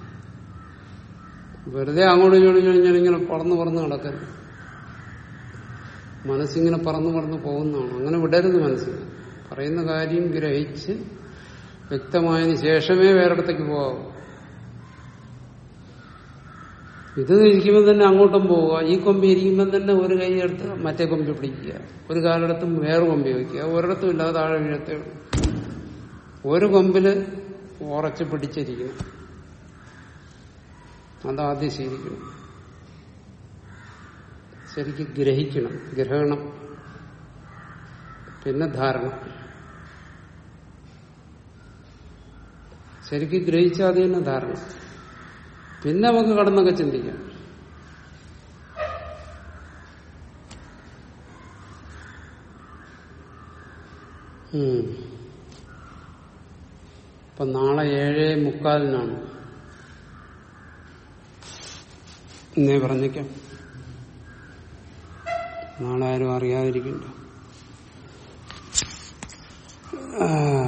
വെറുതെ അങ്ങോട്ടും ഇങ്ങോട്ടും ഇങ്ങനെ പറന്ന് പറന്ന് നടക്കരുത് മനസ്സിങ്ങനെ പറന്ന് പറന്ന് പോകുന്നതാണ് അങ്ങനെ വിടരുത് മനസ്സിന് പറയുന്ന കാര്യം ഗ്രഹിച്ച് വ്യക്തമായതിനു ശേഷമേ വേറെടുത്തേക്ക് പോകാവൂ ഇത് ഇരിക്കുമ്പോൾ തന്നെ അങ്ങോട്ടും പോവുക ഈ കൊമ്പി ഇരിക്കുമ്പോൾ തന്നെ ഒരു കൈ എടുത്ത് മറ്റേ കൊമ്പി പിടിക്കുക ഒരു കാലിടത്തും വേറെ കൊമ്പി വയ്ക്കുക ഒരിടത്തും ഇല്ലാതെ താഴെ വീഴത്തേ ഉള്ളൂ ഒരു കൊമ്പില് ഉറച്ച് പിടിച്ചിരിക്കണം അതാദ്യം ശീലിക്കണം ശരിക്ക് ഗ്രഹിക്കണം ഗ്രഹണം പിന്നെ ധാരണ ശരിക്ക് ഗ്രഹിച്ചാൽ അത് തന്നെ ധാരണ പിന്നെ നമുക്ക് കടന്നൊക്കെ ചിന്തിക്കാം ഉം. ഇപ്പൊ നാളെ ഏഴേ മുക്കാലിനാണ് എന്നേ പറഞ്ഞേക്കാം നാളെ ആരും അറിയാതിരിക്കണ്ട ആ